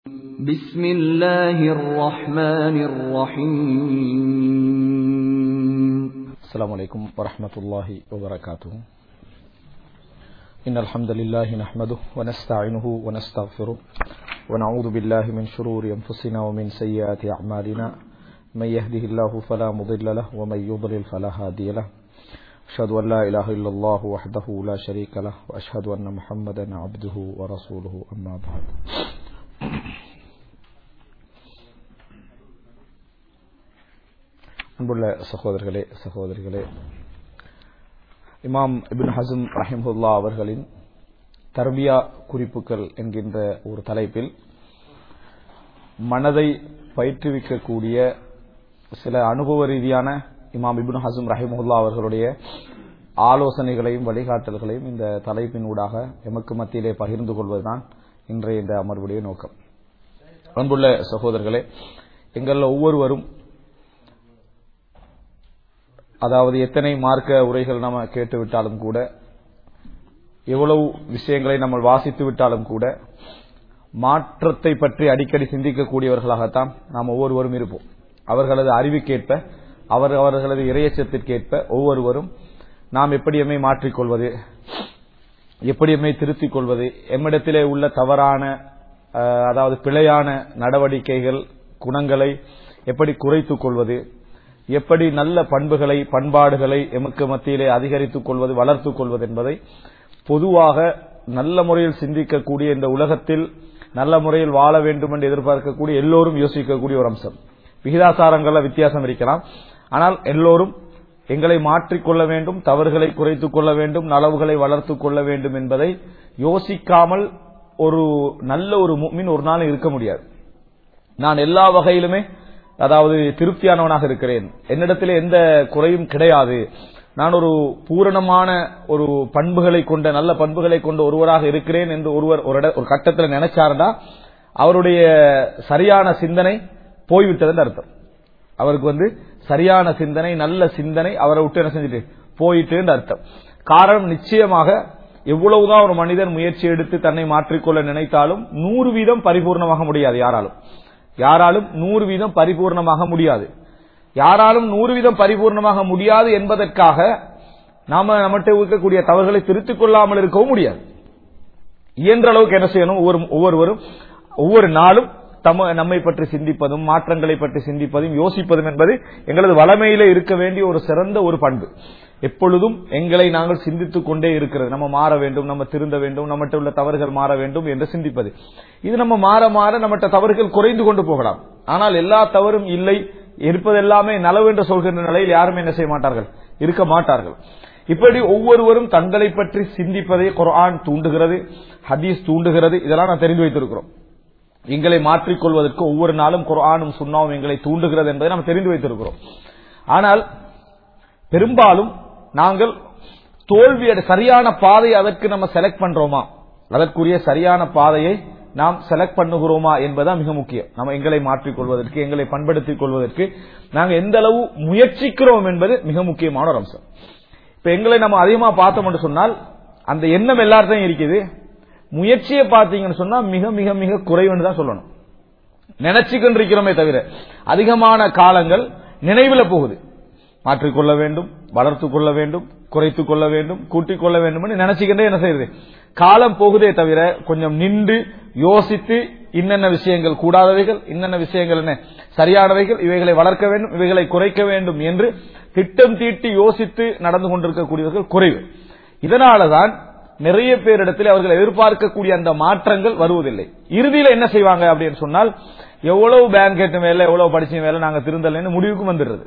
بسم الله الرحمن الرحيم السلام عليكم ورحمة الله وبركاته إن الحمد لله نحمده ونستعينه ونستغفره ونعوذ بالله من شرور أنفسنا ومن سيئات أعمالنا من يهده الله فلا مضل له ومن يضلل فلا هادي له أشهد أن لا إله إلا الله وحده لا شريك له وأشهد أن محمدا عبده ورسوله أما بعد அன்புள்ள சகோதரர்களே சகோதரிகளே இமாம் இபின் ஹசம் ரஹிமுல்லா அவர்களின் தர்பியா குறிப்புகள் என்கின்ற ஒரு தலைப்பில் மனதை பயிற்றுவிக்கக்கூடிய சில அனுபவ ரீதியான இமாம் இபின் ஹசம் ரஹிமுல்லா அவர்களுடைய ஆலோசனைகளையும் வழிகாட்டல்களையும் இந்த தலைப்பின் ஊடாக எமக்கு மத்தியிலே பகிர்ந்து கொள்வதுதான் இன்றைய இந்த அமர்வுடைய நோக்கம் அன்புள்ள சகோதரர்களே எங்கள் ஒவ்வொருவரும் அதாவது எத்தனை மார்க்க உரைகள் நம்ம கேட்டுவிட்டாலும் கூட எவ்வளவு விஷயங்களை நம்ம வாசித்து விட்டாலும் கூட மாற்றத்தை பற்றி அடிக்கடி சிந்திக்கக்கூடியவர்களாகத்தான் நாம் ஒவ்வொருவரும் இருப்போம் அவர்களது அறிவுக்கேற்ப அவர் அவர்களது இறையச்சத்திற்கேற்ப ஒவ்வொருவரும் நாம் எப்படி எம்மை மாற்றிக்கொள்வது எப்படி எம்மை திருத்திக் கொள்வது எம்மிடத்திலே உள்ள தவறான அதாவது பிழையான நடவடிக்கைகள் குணங்களை எப்படி குறைத்துக் கொள்வது எப்படி நல்ல பண்புகளை பண்பாடுகளை எமக்கு மத்தியிலே அதிகரித்துக் கொள்வது வளர்த்துக் கொள்வது என்பதை பொதுவாக நல்ல முறையில் சிந்திக்கக்கூடிய இந்த உலகத்தில் நல்ல முறையில் வாழ வேண்டும் என்று எதிர்பார்க்கக்கூடிய எல்லோரும் யோசிக்கக்கூடிய ஒரு அம்சம் விகிதாசாரங்கள வித்தியாசம் இருக்கலாம் ஆனால் எல்லோரும் எங்களை மாற்றிக்கொள்ள வேண்டும் தவறுகளை குறைத்துக் கொள்ள வேண்டும் நலவுகளை வளர்த்துக் கொள்ள வேண்டும் என்பதை யோசிக்காமல் ஒரு நல்ல ஒரு மீன் ஒரு நாள் இருக்க முடியாது நான் எல்லா வகையிலுமே அதாவது திருப்தியானவனாக இருக்கிறேன் என்னிடத்தில் எந்த குறையும் கிடையாது நான் ஒரு பூரணமான ஒரு பண்புகளை கொண்ட நல்ல பண்புகளை கொண்ட ஒருவராக இருக்கிறேன் என்று ஒருவர் ஒரு கட்டத்தில் நினைச்சாருன்னா அவருடைய சரியான சிந்தனை போய்விட்டதுன்னு அர்த்தம் அவருக்கு வந்து சரியான சிந்தனை நல்ல சிந்தனை அவரை விட்டு என்ன செஞ்சுட்டு போயிட்டு அர்த்தம் காரணம் நிச்சயமாக எவ்வளவுதான் ஒரு மனிதன் முயற்சி எடுத்து தன்னை மாற்றிக்கொள்ள நினைத்தாலும் நூறு வீதம் பரிபூர்ணமாக முடியாது யாராலும் யாராலும் நூறு வீதம் பரிபூர்ணமாக முடியாது யாராலும் நூறு வீதம் பரிபூர்ணமாக முடியாது என்பதற்காக நாம நம்மகிட்ட இருக்கக்கூடிய தவறுகளை திருத்திக் கொள்ளாமல் இருக்கவும் முடியாது இயன்ற அளவுக்கு என்ன செய்யணும் ஒவ்வொரு ஒவ்வொருவரும் ஒவ்வொரு நாளும் தம நம்மை பற்றி சிந்திப்பதும் மாற்றங்களை பற்றி சிந்திப்பதும் யோசிப்பதும் என்பது எங்களது வளமையில இருக்க வேண்டிய ஒரு சிறந்த ஒரு பண்பு எப்பொழுதும் எங்களை நாங்கள் சிந்தித்துக் கொண்டே இருக்கிறது நம்ம மாற வேண்டும் நம்ம திருந்த வேண்டும் நம்மகிட்ட உள்ள தவறுகள் மாற வேண்டும் என்று சிந்திப்பது இது நம்ம மாற மாற நம்மகிட்ட தவறுகள் குறைந்து கொண்டு போகலாம் ஆனால் எல்லா தவறும் இல்லை இருப்பதெல்லாமே நலவு என்று சொல்கின்ற நிலையில் யாரும் என்ன செய்ய மாட்டார்கள் இருக்க மாட்டார்கள் இப்படி ஒவ்வொருவரும் தங்களை பற்றி சிந்திப்பதை குரான் தூண்டுகிறது ஹதீஸ் தூண்டுகிறது இதெல்லாம் நான் தெரிந்து வைத்திருக்கிறோம் எங்களை மாற்றிக்கொள்வதற்கு ஒவ்வொரு நாளும் குரானும் சுண்ணாவும் எங்களை தூண்டுகிறது என்பதை நாம் தெரிந்து வைத்திருக்கிறோம் ஆனால் பெரும்பாலும் நாங்கள் தோல்வி சரியான பாதையை அதற்கு நம்ம செலக்ட் பண்றோமா அதற்குரிய சரியான பாதையை நாம் செலக்ட் பண்ணுகிறோமா என்பதுதான் மிக முக்கியம் நம்ம எங்களை மாற்றிக்கொள்வதற்கு எங்களை பண்படுத்திக் கொள்வதற்கு நாங்கள் எந்த அளவு முயற்சிக்கிறோம் என்பது மிக முக்கியமான ஒரு அம்சம் இப்ப எங்களை நம்ம அதிகமா பார்த்தோம் என்று சொன்னால் அந்த எண்ணம் எல்லார்ட்டையும் இருக்குது முயற்சியை பார்த்தீங்கன்னு சொன்னா மிக மிக மிக குறைவுன்னு தான் சொல்லணும் நினைச்சுக்கிட்டு இருக்கிறோமே தவிர அதிகமான காலங்கள் நினைவுல போகுது மாற்றிக்கொள்ள வேண்டும் வளர்த்துக் கொள்ள வேண்டும் குறைத்துக் கொள்ள வேண்டும் கூட்டிக் கொள்ள வேண்டும் நினைச்சுக்கிட்டே என்ன செய்யுது காலம் போகுதே தவிர கொஞ்சம் நின்று யோசித்து இன்னென்ன விஷயங்கள் கூடாதவைகள் இன்னென்ன விஷயங்கள் என்ன சரியானவைகள் இவைகளை வளர்க்க வேண்டும் இவைகளை குறைக்க வேண்டும் என்று திட்டம் தீட்டி யோசித்து நடந்து கொண்டிருக்கக்கூடியவர்கள் குறைவு இதனாலதான் நிறைய பேரிடத்தில் அவர்கள் எதிர்பார்க்கக்கூடிய அந்த மாற்றங்கள் வருவதில்லை இறுதியில் என்ன செய்வாங்க அப்படின்னு சொன்னால் எவ்வளவு பேங்க் கேட்ட மேல எவ்வளவு படிச்ச மேல நாங்க திருந்தலன்னு முடிவுக்கு வந்துடுறது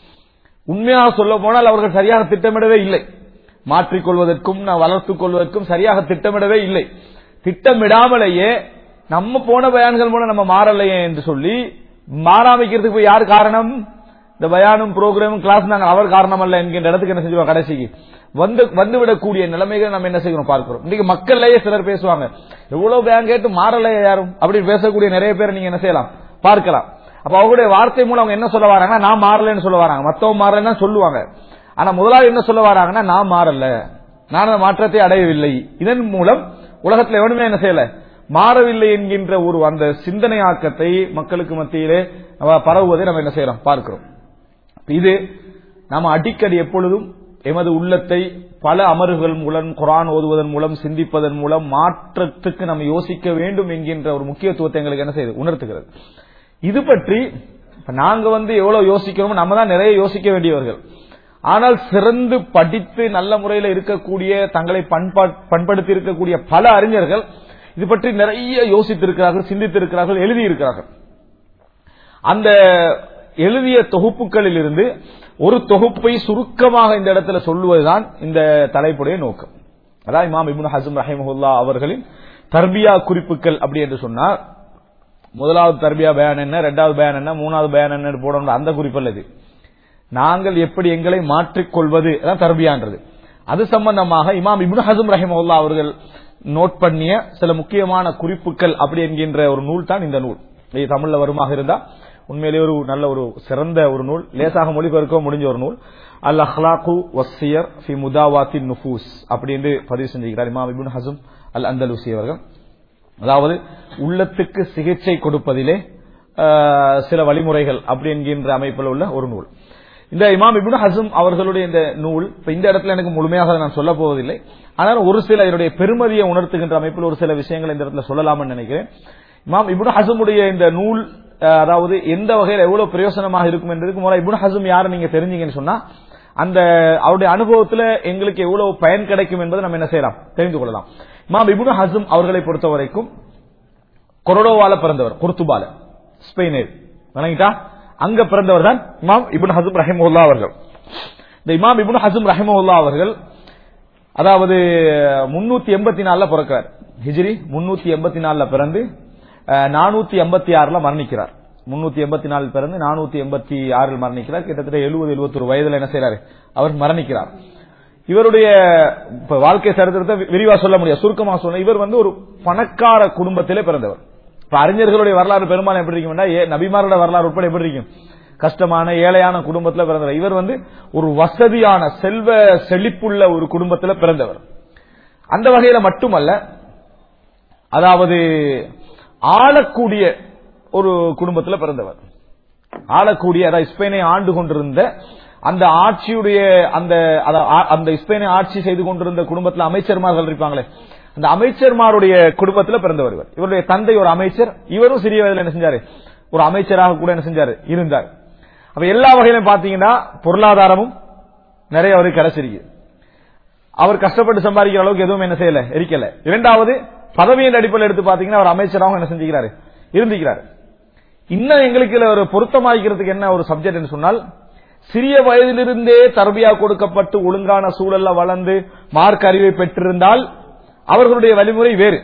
உண்மையாக சொல்ல போனால் அவர்கள் சரியாக திட்டமிடவே இல்லை மாற்றிக்கொள்வதற்கும் வளர்த்துக் கொள்வதற்கும் சரியாக திட்டமிடவே இல்லை திட்டமிடாமலேயே நம்ம போன பயான்கள் மூலம் நம்ம மாறலையே என்று சொல்லி மாறாமைக்கிறதுக்கு போய் யார் காரணம் இந்த பயானும் ப்ரோக்ராமும் கிளாஸ் நாங்க அவர் காரணம் அல்ல என்கின்ற இடத்துக்கு என்ன செஞ்சுவோம் கடைசிக்கு வந்து வந்துவிடக்கூடிய நிலைமைகள் நம்ம என்ன செய்யணும் பார்க்கிறோம் இன்னைக்கு மக்கள்லயே சிலர் பேசுவாங்க எவ்வளவு பேங்க் கேட்டு மாறலையே யாரும் அப்படின்னு பேசக்கூடிய நிறைய பேர் நீங்க என்ன செய்யலாம் பார்க்கலாம் அப்ப அவங்களுடைய வார்த்தை மூலம் அவங்க என்ன சொல்ல வராங்கன்னா நான் மாறலன்னு சொல்ல வராங்க மத்தவங்க மாறலன்னு சொல்லுவாங்க ஆனா முதலாளி என்ன சொல்ல வராங்கன்னா நான் மாறல நான் அந்த மாற்றத்தை அடையவில்லை இதன் மூலம் உலகத்தில் எவனுமே என்ன செய்யல மாறவில்லை என்கின்ற ஒரு அந்த சிந்தனையாக்கத்தை மக்களுக்கு மத்தியிலே அவ பரவுவதை நம்ம என்ன செய்யறோம் பார்க்கிறோம் இது நாம அடிக்கடி எப்பொழுதும் எமது உள்ளத்தை பல அமர்வுகள் மூலம் குரான் ஓதுவதன் மூலம் சிந்திப்பதன் மூலம் மாற்றத்துக்கு நம்ம யோசிக்க வேண்டும் என்கின்ற ஒரு முக்கியத்துவத்தை எங்களுக்கு என்ன செய்யுது உணர்த்துகிறது இது பற்றி இப்ப நாங்க வந்து எவ்வளவு யோசிக்கிறோமோ நம்ம தான் நிறைய யோசிக்க வேண்டியவர்கள் ஆனால் சிறந்து படித்து நல்ல முறையில் இருக்கக்கூடிய தங்களை பண்பா- பண்படுத்தி இருக்கக்கூடிய பல அறிஞர்கள் இது பற்றி நிறைய யோசித்திருக்கிறார்கள் சிந்தித்திருக்கிறார்கள் எழுதியிருக்கிறார்கள் அந்த எழுதிய தொகுப்புகளில் இருந்து ஒரு தொகுப்பை சுருக்கமாக இந்த இடத்துல சொல்லுவதுதான் இந்த தலைப்புடைய நோக்கம் அதாவது இமாம் இப்னு ஹசம் ரஹிமஹுல்லா அவர்களின் தர்பியா குறிப்புகள் அப்படி என்று சொன்னார் முதலாவது தர்பியா பயான் என்ன இரண்டாவது பயான் என்ன மூணாவது பயான் என்ன போடணும் அந்த குறிப்பல்ல இது நாங்கள் எப்படி எங்களை மாற்றிக்கொள்வது அதான் தர்பியான்றது அது சம்பந்தமாக இமாம் இப்னு ஹசம் ரஹிமஹுல்லா அவர்கள் நோட் பண்ணிய சில முக்கியமான குறிப்புகள் அப்படி என்கின்ற ஒரு நூல் தான் இந்த நூல் இது தமிழ்ல வருமாக இருந்தா உண்மையிலேயே ஒரு நல்ல ஒரு சிறந்த ஒரு நூல் லேசாக மொழிபெயர்க்க முடிஞ்ச ஒரு நூல் அல் அஹ்லாக்கு வசியர் ஃபி முதாவாத்தின் நுஃபூஸ் அப்படி என்று பதிவு செஞ்சிருக்கிறார் இமாம் இப்னு ஹசம் அல் அந்தலூசி அவர்கள் அதாவது உள்ளத்துக்கு சிகிச்சை கொடுப்பதிலே ஆஹ், சில வழிமுறைகள் அப்படி என்கின்ற அமைப்பில் உள்ள ஒரு நூல் இந்த இமாம் இப்னு ஹசம் அவர்களுடைய இந்த நூல் இப்ப இந்த இடத்துல எனக்கு முழுமையாக அதை நான் சொல்ல போவதில்லை ஆனால் ஒரு சில இதனுடைய பெருமதியை உணர்த்துகின்ற அமைப்பில் ஒரு சில விஷயங்களை இந்த இடத்துல சொல்லலாம்னு நினைக்கிறேன் இமாம் இப்னு ஹசமுடைய இந்த நூல் அஹ், அதாவது எந்த வகையில் எவ்வளவு பிரயோசனமாக இருக்கும் என்றதுக்கு முதல்ல இப்னு ஹசம் யாரு நீங்க தெரிஞ்சீங்கன்னு சொன்னா அந்த அவருடைய அனுபவத்துல எங்களுக்கு எவ்வளவு பயன் கிடைக்கும் என்பதை நம்ம என்ன செய்யலாம் தெரிந்து கொள்ளலாம் இமாம் இப்னு ஹசம் அவர்களை பொறுத்த வரைக்கும் கொரடோவால பிறந்தவர் குர்துபால ஸ்பெயினில் வணங்கிட்டா அங்க பிறந்தவர் தான் இமாம் இப்னு ஹசம் ரஹிமுல்லா அவர்கள் இந்த இமாம் இப்னு ஹசம் ரஹிமுல்லா அவர்கள் அதாவது முன்னூத்தி எண்பத்தி நாலுல பிறக்கிறார் ஹிஜ்ரி முன்னூத்தி எண்பத்தி நாலுல பிறந்து நானூத்தி எண்பத்தி ஆறுல மரணிக்கிறார் முன்னூத்தி எண்பத்தி நாலு பிறந்து நானூத்தி எண்பத்தி ஆறில் மரணிக்கிறார் கிட்டத்தட்ட எழுபது எழுபத்தொரு வயதுல என்ன செய்யறாரு அவர் மரணிக்கிறார் இவருடைய இப்ப வாழ்க்கை சரித்திரத்தை வி- விரிவா சொல்ல முடியாது சுருக்கமா சொல்ல இவர் வந்து ஒரு பணக்கார குடும்பத்திலே பிறந்தவர் இப்ப அறிஞர்களுடைய வரலாறு பெரும்பாலும் எப்படி இருக்கும்னா ஏ நபிமாரோட வரலாறு உட்பட எப்படி இருக்கும் கஷ்டமான ஏழையான குடும்பத்துல பிறந்தவர் இவர் வந்து ஒரு வசதியான செல்வ செழிப்புள்ள ஒரு குடும்பத்துல பிறந்தவர் அந்த வகையில மட்டுமல்ல அதாவது ஆளக்கூடிய ஒரு குடும்பத்துல பிறந்தவர் ஆளக்கூடிய அதாவது ஸ்பெயினை ஆண்டு கொண்டிருந்த அந்த ஆட்சியுடைய அந்த அத- ஆ- அந்த ஸ்பெயினை ஆட்சி செய்து கொண்டிருந்த குடும்பத்துல அமைச்சர்மார்கள் இருப்பாங்களே அந்த அமைச்சர்மாருடைய குடும்பத்துல பிறந்தவர் இவர் இவருடைய தந்தை ஒரு அமைச்சர் இவரும் சிறிய வயதுல என்ன செஞ்சாரு ஒரு அமைச்சராக கூட என்ன செஞ்சாரு இருந்தார் அப்ப எல்லா வகையிலும் பாத்தீங்கன்னா பொருளாதாரமும் நிறைய அவருக்கு கிடைச்சிருக்கு அவர் கஷ்டப்பட்டு சம்பாதிக்கிற அளவுக்கு எதுவும் என்ன செய்யல இருக்கல இரண்டாவது பதவியின் அடிப்படையில் எடுத்து பாத்தீங்கன்னா அவர் அமைச்சராகவும் என்ன செஞ்சுக்கிறாரு இருந்திருக்கிறார் இன்னும் எங்களுக்கு இதுல ஒரு பொருத்தமாக்கிறதுக்கு என்ன ஒரு சப்ஜெக்ட் சொன்னால் சிறிய வயதிலிருந்தே தர்பியா கொடுக்கப்பட்டு ஒழுங்கான சூழல்ல வளர்ந்து மார்க் அறிவை பெற்றிருந்தால் அவர்களுடைய வழிமுறை வேறு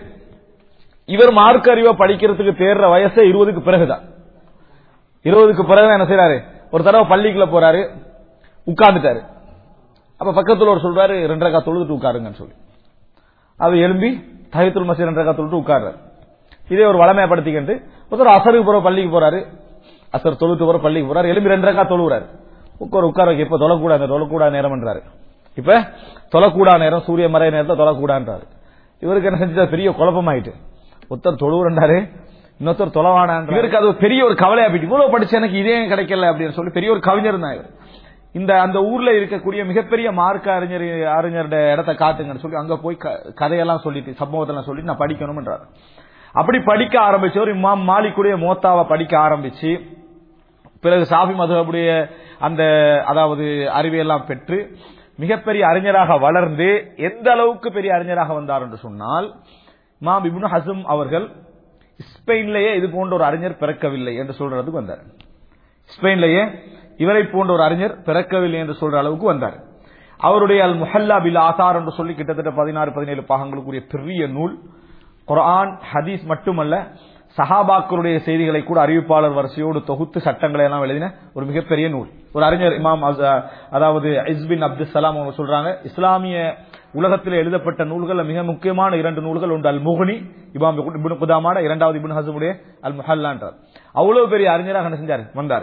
இவர் மார்க் அறிவை படிக்கிறதுக்கு தேர்ற வயசே இருபதுக்கு பிறகுதான் இருபதுக்கு பிறகு என்ன செய்யறாரு ஒரு தடவை பள்ளிக்குள்ள போறாரு உட்கார்ந்துட்டாரு அப்ப பக்கத்துல ஒரு சொல்றாரு ரெண்டரை தொழுதுட்டு உட்காருங்கன்னு சொல்லி அவர் எழும்பி தயத்துல் மசீத் ரெண்டரை தொழுட்டு உட்கார்றாரு இதே ஒரு வளமையப்படுத்திக்கிட்டு ஒருத்தர் அசருக்கு போற பள்ளிக்கு போறாரு அசர் தொழுத்து போற பள்ளிக்கு போறாரு எழும்பி ரெண்டரை தொழுகிறாரு உட்கார உட்கார வைக்க இப்ப தொழக்கூடாது தொழக்கூடாத நேரம்ன்றாரு இப்ப தொழக்கூடா நேரம் சூரிய மறைய நேரத்தை தொழக்கூடான்றாரு இவருக்கு என்ன செஞ்சா பெரிய குழப்பமாயிட்டு ஒருத்தர் தொழுவுறாரு இன்னொருத்தர் தொலைவானான் இவருக்கு அது ஒரு பெரிய ஒரு கவலையா போயிட்டு இவ்வளவு படிச்ச எனக்கு இதே கிடைக்கல அப்படின்னு சொல்லி பெரிய ஒரு கவிஞர் தான் இவர் இந்த அந்த ஊர்ல இருக்கக்கூடிய மிகப்பெரிய மார்க்க அறிஞர் அறிஞருடைய இடத்தை காட்டுங்கன்னு சொல்லி அங்க போய் க- கதையெல்லாம் சொல்லிட்டு சம்பவத்தெல்லாம் சொல்லிட்டு நான் படிக்கணும்ன்றாரு அப்படி படிக்க ஆரம்பிச்சவர் இமாம் மாலிக்குடைய மோத்தாவை படிக்க ஆரம்பிச்சு பிறகு சாஃபி மதுஹபுடைய அந்த அதாவது அறிவையெல்லாம் பெற்று மிகப்பெரிய அறிஞராக வளர்ந்து எந்த அளவுக்கு பெரிய அறிஞராக வந்தார் என்று சொன்னால் இமாம் இப்னு ஹசம் அவர்கள் ஸ்பெயின்லேயே இது போன்ற ஒரு அறிஞர் பிறக்கவில்லை என்று சொல்றதுக்கு வந்தார் ஸ்பெயின்லேயே இவரை போன்ற ஒரு அறிஞர் பிறக்கவில்லை என்று சொல்ற அளவுக்கு வந்தார் அவருடைய அல் முஹல்லா பில் ஆசார் என்று சொல்லி கிட்டத்தட்ட பதினாறு பதினேழு பாகங்களுக்குரிய பெரிய நூல் குர்ஆன் ஹதீஸ் மட்டுமல்ல சஹாபாக்களுடைய செய்திகளை கூட அறிவிப்பாளர் வரிசையோடு தொகுத்து சட்டங்களை எல்லாம் எழுதின ஒரு மிகப்பெரிய நூல் ஒரு அறிஞர் இமாம் அஸ்- அதாவது இஸ்பின் அப்துல் சலாம் அவங்க சொல்றாங்க இஸ்லாமிய உலகத்தில் எழுதப்பட்ட நூல்கள் மிக முக்கியமான இரண்டு நூல்கள் ஒன்று அல் முகனி இமாம் இப்னு குதாமாட இரண்டாவது இப்னு ஹசமுடைய அல் முஹல்லான்றார் அவ்வளவு பெரிய அறிஞராக என்ன செஞ்சார் வந்தார்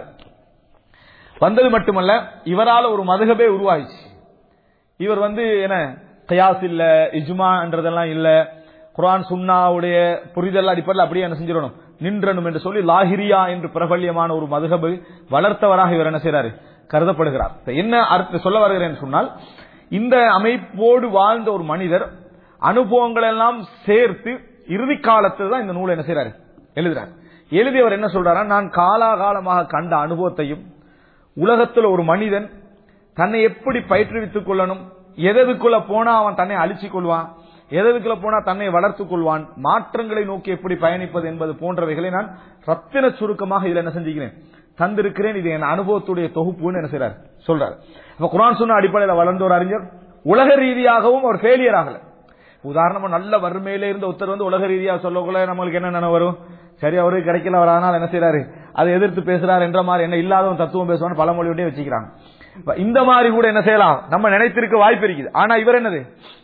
வந்தது மட்டுமல்ல இவரால் ஒரு மதுகபே உருவாயிச்சு இவர் வந்து என்ன கயாஸ் இல்ல இஜ்மான்றதெல்லாம் இல்ல குர்ஆன் சுன்னாவுடைய புரிதல் அடிப்படையில் அப்படியே என்ன செஞ்சிடணும் நின்றணும் என்று சொல்லி லாஹிரியா என்று பிரபல்யமான ஒரு மதுகபை வளர்த்தவராக இவர் என்ன செய்றாரு கருதப்படுகிறார் இப்ப என்ன அர்த்தம் சொல்ல வருகிறேன் சொன்னால் இந்த அமைப்போடு வாழ்ந்த ஒரு மனிதர் அனுபவங்கள் எல்லாம் சேர்த்து இறுதி காலத்தில் தான் இந்த நூலை என்ன செய்றாரு எழுதுறார் எழுதியவர் என்ன சொல்றாரா நான் காலாகாலமாக கண்ட அனுபவத்தையும் உலகத்தில் ஒரு மனிதன் தன்னை எப்படி பயிற்றுவித்துக் கொள்ளணும் எதற்குள்ள போனா அவன் தன்னை அழிச்சுக் கொள்வான் எதற்குள்ள போனா தன்னை வளர்த்துக் கொள்வான் மாற்றங்களை நோக்கி எப்படி பயணிப்பது என்பது போன்றவைகளை நான் ரத்தின சுருக்கமாக இதுல என்ன செஞ்சுக்கிறேன் தந்திருக்கிறேன் இது என் அனுபவத்துடைய தொகுப்புன்னு என்ன செய்றார் சொல்றாரு அப்ப குரான் சொன்ன அடிப்படையில் வளர்ந்த ஒரு அறிஞர் உலக ரீதியாகவும் அவர் ஃபெயிலியர் ஆகல உதாரணமா நல்ல வறுமையில இருந்த ஒருத்தர் வந்து உலக ரீதியாக சொல்லக்குள்ள நம்மளுக்கு என்ன நினைவு வரும் சரி அவருக்கு கிடைக்கல அவர் அதனால என்ன செய்யறாரு அதை எதிர்த்து பேசுறாரு என்ற மாதிரி என்ன இல்லாதவன் தத்துவம் பேசுவான்னு பழமொழியோடய வச்சுக்கிறாங்க இப்ப இந்த மாதிரி கூட என்ன செய்யலாம் நம்ம நினைத்திருக்க வாய்ப்பு இருக்குது ஆனா இவர் என்னது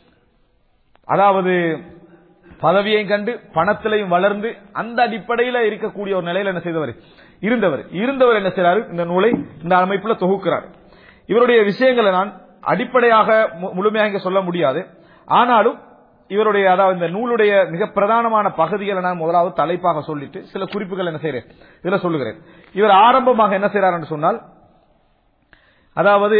அதாவது பதவியையும் கண்டு பணத்திலையும் வளர்ந்து அந்த அடிப்படையில இருக்கக்கூடிய ஒரு நிலையில என்ன செய்தவர் இருந்தவர் இருந்தவர் என்ன செய்றாரு இந்த நூலை இந்த அமைப்புல தொகுக்கிறார் இவருடைய விஷயங்களை நான் அடிப்படையாக மு- முழுமையாக இங்க சொல்ல முடியாது ஆனாலும் இவருடைய அதாவது இந்த நூலுடைய மிக பிரதானமான பகுதிகளை நான் முதலாவது தலைப்பாக சொல்லிட்டு சில குறிப்புகள் என்ன செய்றேன் இதுல சொல்லுகிறேன் இவர் ஆரம்பமாக என்ன செய்றார் என்று சொன்னால் அதாவது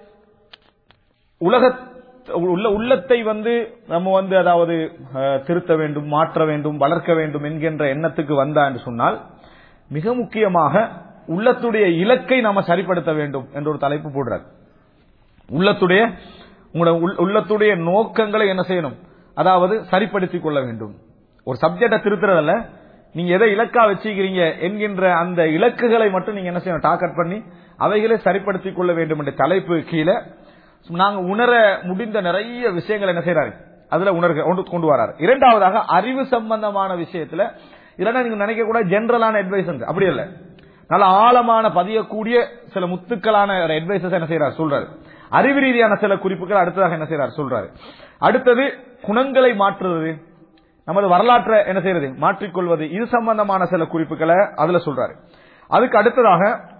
உலக உள்ள உள்ளத்தை வந்து நம்ம வந்து அதாவது அஹ், திருத்த வேண்டும் மாற்ற வேண்டும் வளர்க்க வேண்டும் என்கின்ற எண்ணத்துக்கு வந்தா என்று சொன்னால் மிக முக்கியமாக உள்ளத்துடைய இலக்கை நாம சரிப்படுத்த வேண்டும் என்ற ஒரு தலைப்பு போடுறார் உள்ளத்துடைய உங்களோட உள்- உள்ளத்துடைய நோக்கங்களை என்ன செய்யணும் அதாவது சரிப்படுத்திக் கொள்ள வேண்டும் ஒரு சப்ஜெக்டை திருத்துறதல்ல நீங்க எதை இலக்கா வச்சுக்கிறீங்க என்கின்ற அந்த இலக்குகளை மட்டும் நீங்க என்ன செய்யணும் டார்கெட் பண்ணி அவைகளை சரிப்படுத்திக் கொள்ள வேண்டும் என்ற தலைப்பு கீழே நாங்க உணர முடிந்த நிறைய விஷயங்கள் என்ன செய்யறாரு அதுல உணர்க கொண்டு- கொண்டு வராரு இரண்டாவதாக அறிவு சம்பந்தமான விஷயத்துல இல்லைன்னா நீங்க நினைக்க கூட ஜெனரலான அட்வைஸ் அப்படி இல்ல நல்ல ஆழமான பதியக்கூடிய சில முத்துக்களான அட்வைசஸ் என்ன செய்யறாரு சொல்றாரு அறிவு ரீதியான சில குறிப்புகள் அடுத்ததாக என்ன செய்யறாரு சொல்றாரு அடுத்தது குணங்களை மாற்றுறது நமது வரலாற்றை என்ன செய்யறது மாற்றிக்கொள்வது இது சம்பந்தமான சில குறிப்புகளை அதுல சொல்றாரு அதுக்கு அடுத்ததாக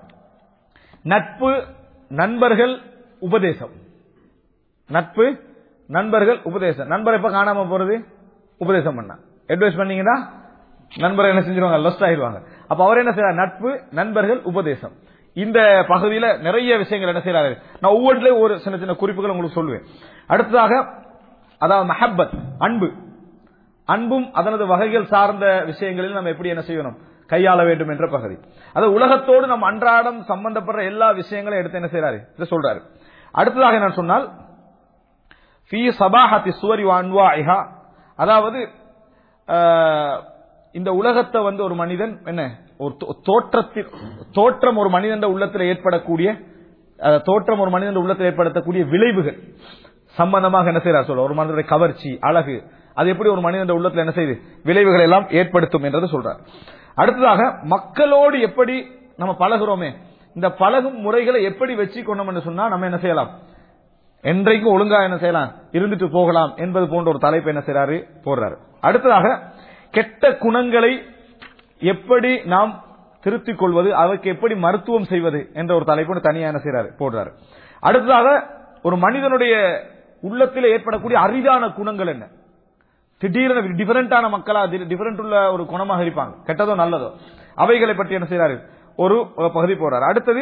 நட்பு நண்பர்கள் உபதேசம் நட்பு நண்பர்கள் உபதேசம் நண்பர் எப்ப காணாம போறது உபதேசம் பண்ண அட்வைஸ் பண்ணீங்கன்னா நண்பர் என்ன செஞ்சிருவாங்க லொஸ்ட் ஆயிடுவாங்க அப்ப அவர் என்ன செய்யறார் நட்பு நண்பர்கள் உபதேசம் இந்த பகுதியில நிறைய விஷயங்கள் என்ன செய்யறாரு நான் ஒவ்வொன்றிலையும் ஒரு சின்ன சின்ன குறிப்புகள் உங்களுக்கு சொல்லுவேன் அடுத்ததாக அதாவது மஹப்பத் அன்பு அன்பும் அதனது வகைகள் சார்ந்த விஷயங்களில் நம்ம எப்படி என்ன செய்யணும் கையாள வேண்டும் என்ற பகுதி அது உலகத்தோடு நம் அன்றாடம் சம்பந்தப்படுற எல்லா விஷயங்களையும் எடுத்து என்ன செய்யறாரு இதை சொல்றாரு அடுத்ததாக என்ன சொன்னால் ஃபீ சபாஹத்தி சுவரி அன்வாஹா அதாவது ஆஹ், இந்த உலகத்தை வந்து ஒரு மனிதன் என்ன ஒரு தோ- தோற்றத்தில் தோற்றம் ஒரு மனிதன் உள்ளத்தில் ஏற்படக்கூடிய அஹ், தோற்றம் ஒரு மனிதன் உள்ளத்தில் ஏற்படுத்தக்கூடிய விளைவுகள் சம்பந்தமாக என்ன செய்யறார் சொல்ற ஒரு மனிதனுடைய கவர்ச்சி அழகு அது எப்படி ஒரு மனிதன் உள்ளத்தில் என்ன செய்யுது விளைவுகளை எல்லாம் ஏற்படுத்தும் என்றது சொல்றார் அடுத்ததாக மக்களோடு எப்படி நம்ம பழகுறோமே இந்த பழகும் முறைகளை எப்படி வச்சு கொண்டோம் என்று சொன்னா நம்ம என்ன செய்யலாம் என்றைக்கும் ஒழுங்கா என்ன செய்யலாம் இருந்துட்டு போகலாம் என்பது போன்ற ஒரு தலைப்பு என்ன செய்யறாரு போடுறாரு அடுத்ததாக கெட்ட குணங்களை எப்படி நாம் திருத்திக் கொள்வது அதற்கு எப்படி மருத்துவம் செய்வது என்ற ஒரு தலைப்பு தனியா என்ன செய்யறாரு போடுறாரு அடுத்ததாக ஒரு மனிதனுடைய உள்ளத்தில் ஏற்படக்கூடிய அரிதான குணங்கள் என்ன திடீரென டிஃபரெண்டான மக்களா டிஃபரெண்ட் உள்ள ஒரு குணமாக இருப்பாங்க கெட்டதோ நல்லதோ அவைகளை பற்றி என்ன செய்யறாரு ஒரு பகுதி போறாரு அடுத்தது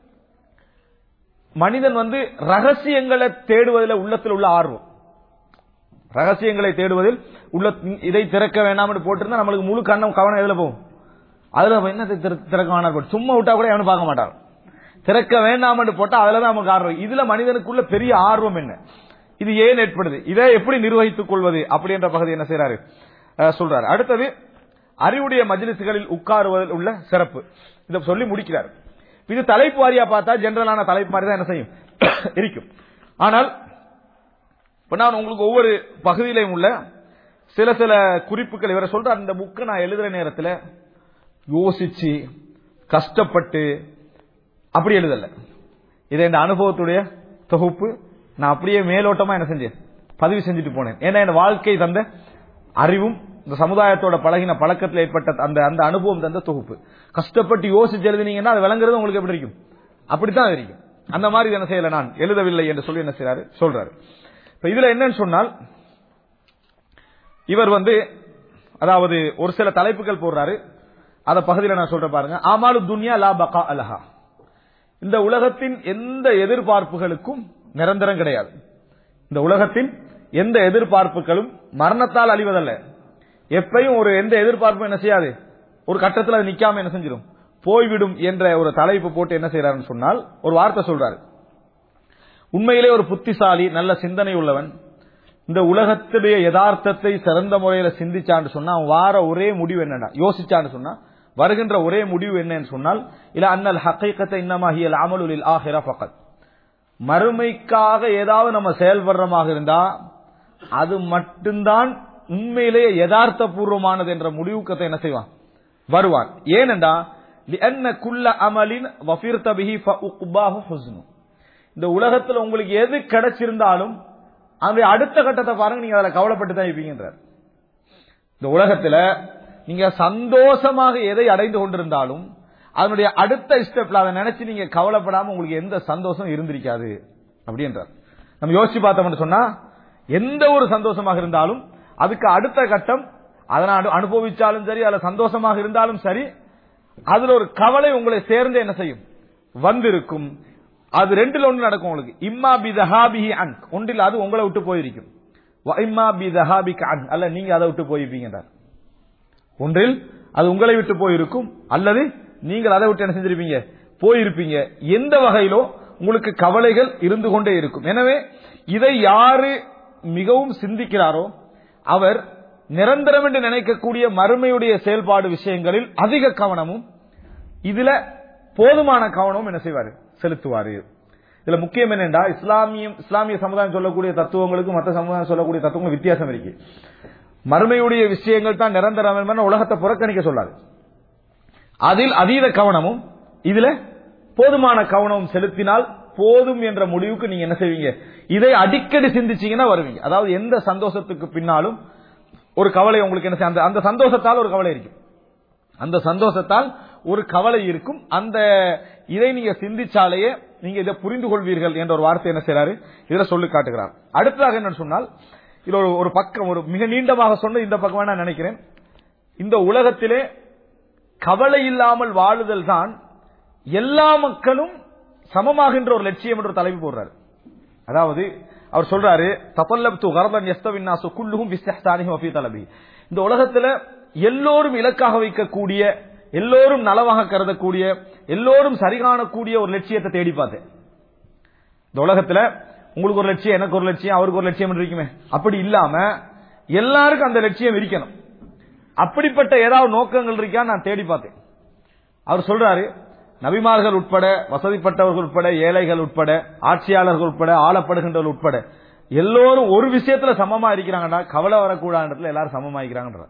மனிதன் வந்து ரகசியங்களை தேடுவதில் உள்ளத்தில் உள்ள ஆர்வம் ரகசியங்களை தேடுவதில் உள்ள இதை திறக்க வேண்டாம்னு போட்டிருந்தா நம்மளுக்கு முழு கண்ணம் கவனம் எதுல போகும் அதுல என்ன திற- திறக்க வேணாம் போட்டு சும்மா விட்டா கூட எவனும் பார்க்க மாட்டான் திறக்க வேண்டாம்னு போட்டா அதுல தான் நமக்கு ஆர்வம் இதுல மனிதனுக்குள்ள பெரிய ஆர்வம் என்ன இது ஏன் ஏற்படுது இதை எப்படி நிர்வகித்துக் கொள்வது அப்படி என்ற பகுதி என்ன செய்யறாரு அஹ், சொல்றாரு அடுத்தது அறிவுடைய மஜ்லிஸ்களில் உட்காருவதில் உள்ள சிறப்பு இதை சொல்லி முடிக்கிறார் இது தலைப்பு வாரியா பார்த்தா ஜெனரலான தலைப்பு மாதிரி தான் என்ன செய்யும் இருக்கும் ஆனால் இப்ப நான் உங்களுக்கு ஒவ்வொரு பகுதியிலையும் உள்ள சில சில குறிப்புகள் இவரை சொல்ற அந்த புக்கை நான் எழுதுற நேரத்தில் யோசிச்சு கஷ்டப்பட்டு அப்படி எழுதல இதை இந்த அனுபவத்துடைய தொகுப்பு நான் அப்படியே மேலோட்டமா என்ன செஞ்சேன் பதிவு செஞ்சுட்டு போனேன் ஏன்னா என் வாழ்க்கை தந்த அறிவும் இந்த சமுதாயத்தோட பழகின பழக்கத்தில் ஏற்பட்ட அந்த அந்த அனுபவம் தந்த தொகுப்பு கஷ்டப்பட்டு யோசிச்சு எழுதினீங்கன்னா அது விளங்குறது உங்களுக்கு எப்படி இருக்கும் அப்படித்தான் இருக்கும் அந்த மாதிரி இதை என்ன செய்யல நான் எழுதவில்லை என்று சொல்லி என்ன செய்யறாரு சொல்றாரு இப்ப இதுல என்னன்னு சொன்னால் இவர் வந்து அதாவது ஒரு சில தலைப்புகள் போடுறாரு அத பகுதியில் நான் சொல்றேன் பாருங்க ஆமாலு துன்யா லா பகா அலஹா இந்த உலகத்தின் எந்த எதிர்பார்ப்புகளுக்கும் நிரந்தரம் கிடையாது இந்த உலகத்தின் எந்த எதிர்பார்ப்புகளும் மரணத்தால் அழிவதல்ல எப்பயும் ஒரு எந்த எதிர்பார்ப்பும் என்ன செய்யாது ஒரு கட்டத்தில் அது நிக்காம என்ன செஞ்சிடும் போய்விடும் என்ற ஒரு தலைப்பு போட்டு என்ன செய்யறாருன்னு சொன்னால் ஒரு வார்த்தை சொல்றாரு உண்மையிலே ஒரு புத்திசாலி நல்ல சிந்தனை உள்ளவன் இந்த உலகத்துடைய யதார்த்தத்தை சிறந்த முறையில சிந்திச்சான்னு சொன்னா அவன் வார ஒரே முடிவு என்னடா யோசிச்சான்னு சொன்னா வருகின்ற ஒரே முடிவு என்னன்னு சொன்னால் இல்ல அன்னல் ஹக்கைக்கத்தை இன்னமாகியல் அமலுலில் ஆஹிரா பக்கத் மறுமைக்காக ஏதாவது நம்ம செயல்படுறமாக இருந்தா அது மட்டும்தான் உண்மையிலேயே யதார்த்த பூர்வமானது என்ற முடிவுக்கத்தை என்ன செய்வான் வருவான் ஏனென்றா لأن كل عمل وفرت به فأقباه حزن இந்த உலகத்துல உங்களுக்கு எது கிடைச்சிருந்தாலும் அந்த அடுத்த கட்டத்தை பாருங்க நீங்க அதுல கவலைப்பட்டு தான் இருப்பீங்கன்றார் இந்த உலகத்துல நீங்க சந்தோஷமாக எதை அடைந்து கொண்டிருந்தாலும் அதனுடைய அடுத்த ஸ்டெப்ல அதை நினைச்சு நீங்க கவலைப்படாம உங்களுக்கு எந்த சந்தோஷம் இருந்திருக்காது அப்படின்றார் நம்ம யோசிச்சு பார்த்தோம்னு சொன்னா எந்த ஒரு சந்தோஷமாக இருந்தாலும் அதுக்கு அடுத்த கட்டம் அதனை அனு- அனுபவிச்சாலும் சரி அதுல சந்தோஷமாக இருந்தாலும் சரி அதுல ஒரு கவலை உங்களை சேர்ந்து என்ன செய்யும் வந்திருக்கும் அது ரெண்டுல ஒன்று நடக்கும் உங்களுக்கு இம்மா பி தஹாபிஹி அன் ஒன்றில் அது உங்களை விட்டு போயிருக்கும் வ இம்மா பி தஹாபிக் அன் அல்ல நீங்க அதை விட்டு போயிருப்பீங்க ஒன்றில் அது உங்களை விட்டு போயிருக்கும் அல்லது நீங்கள் அதை விட்டு என்ன செஞ்சிருப்பீங்க போயிருப்பீங்க எந்த வகையிலோ உங்களுக்கு கவலைகள் இருந்து கொண்டே இருக்கும் எனவே இதை யாரு மிகவும் சிந்திக்கிறாரோ அவர் நிரந்தரம் என்று நினைக்கக்கூடிய மறுமையுடைய செயல்பாடு விஷயங்களில் அதிக கவனமும் இதுல போதுமான கவனமும் என்ன செய்வாரு செலுத்துவாரு இதுல முக்கியம் என்னென்றா இஸ்லாமியம் இஸ்லாமிய சமுதாயம் சொல்லக்கூடிய தத்துவங்களுக்கும் மற்ற சமுதாயம் சொல்லக்கூடிய தத்துவங்களும் வித்தியாசம் இருக்கு மறுமையுடைய விஷயங்கள் தான் நிரந்தரம் என்பன உலகத்தை புறக்கணிக்க சொல்லாது அதில் அதீத கவனமும் இதுல போதுமான கவனமும் செலுத்தினால் போதும் என்ற முடிவுக்கு நீங்க என்ன செய்வீங்க இதை அடிக்கடி சிந்திச்சீங்கன்னா வருவீங்க அதாவது எந்த சந்தோஷத்துக்கு பின்னாலும் ஒரு கவலை உங்களுக்கு என்ன செய்ய- அந்த அந்த சந்தோஷத்தால் ஒரு கவலை இருக்கும் அந்த சந்தோஷத்தால் ஒரு கவலை இருக்கும் அந்த இதை நீங்க சிந்திச்சாலேயே நீங்க இதை புரிந்து கொள்வீர்கள் என்ற ஒரு வார்த்தை என்ன செய்யறாரு இதுல சொல்லி காட்டுகிறார் அடுத்ததாக என்ன சொன்னால் இது ஒரு ஒரு பக்கம் ஒரு மிக நீண்டமாக சொன்ன இந்த பக்கம் நான் நினைக்கிறேன் இந்த உலகத்திலே கவலை இல்லாமல் வாழுதல் தான் எல்லா மக்களும் சமமாகின்ற ஒரு லட்சியம் என்ற ஒரு தலைப்பு போடுறாரு அதாவது அவர் சொல்றாரு தபல்லப்து கரதன் எஸ்தவின்னாசு குல்லுகும் விஸ்தஹ்தானிஹி வஃபீ தலபி இந்த உலகத்துல எல்லோரும் இலக்காக வைக்கக்கூடிய எல்லோரும் நலவாக கருதக்கூடிய எல்லோரும் சரி காணக்கூடிய ஒரு லட்சியத்தை தேடி பார்த்தேன் இந்த உலகத்துல உங்களுக்கு ஒரு லட்சியம் எனக்கு ஒரு லட்சியம் அவருக்கு ஒரு லட்சியம் என்று இருக்குமே அப்படி இல்லாம எல்லாருக்கும் அந்த லட்சியம் இருக்கணும் அப்படிப்பட்ட ஏதாவது நோக்கங்கள் இருக்கா நான் தேடி பார்த்தேன் அவர் சொல்றாரு நபிமார்கள் உட்பட வசதிப்பட்டவர்கள் உட்பட ஏழைகள் உட்பட ஆட்சியாளர்கள் உட்பட ஆளப்படுகின்றவர்கள் உட்பட எல்லோரும் ஒரு விஷயத்துல சமமா இருக்கிறாங்கடா கவலை வரக்கூடாதுன்றதுல எல்லாரும் சமமா இருக்கிறாங்கன்ற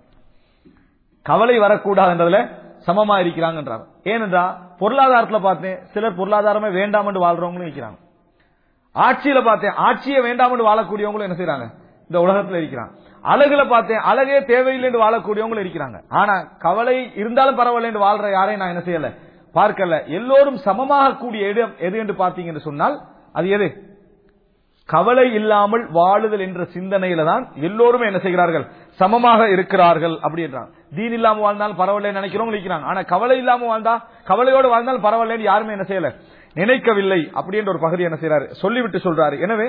கவலை வரக்கூடாதுன்றதுல சமமா இருக்கிறாங்கன்றார் ஏனென்றா பொருளாதாரத்துல பார்த்தேன் சிலர் பொருளாதாரமே வேண்டாம் என்று வாழ்றவங்களும் இருக்கிறாங்க ஆட்சியில பார்த்தேன் ஆட்சியை வேண்டாம் என்று வாழக்கூடியவங்களும் என்ன செய்றாங்க இந்த உலகத்துல இருக்கிறாங்க அழகுல பார்த்தேன் அழகே தேவையில்லை என்று வாழக்கூடியவங்களும் இருக்கிறாங்க ஆனா கவலை இருந்தாலும் பரவாயில்லை என்று வாழ்ற யாரையும் நான் என்ன செய்யல பார்க்கல எல்லோரும் சமமாக கூடிய இடம் எது என்று பார்த்தீங்கன்னு சொன்னால் அது எது கவலை இல்லாமல் வாழுதல் என்ற சிந்தனையில தான் எல்லோருமே என்ன செய்கிறார்கள் சமமாக இருக்கிறார்கள் அப்படின்றாங்க தீன் இல்லாம வாழ்ந்தாலும் பரவாயில்லை நினைக்கிறவங்க இருக்கிறாங்க ஆனா கவலை இல்லாம வாழ்ந்தா கவலையோடு வாழ்ந்தால் பரவாயில்லைன்னு யாருமே என்ன செய்யல நினைக்கவில்லை அப்படின்ற ஒரு பகுதி என்ன செய்யறாரு சொல்லிவிட்டு சொல்றாரு எனவே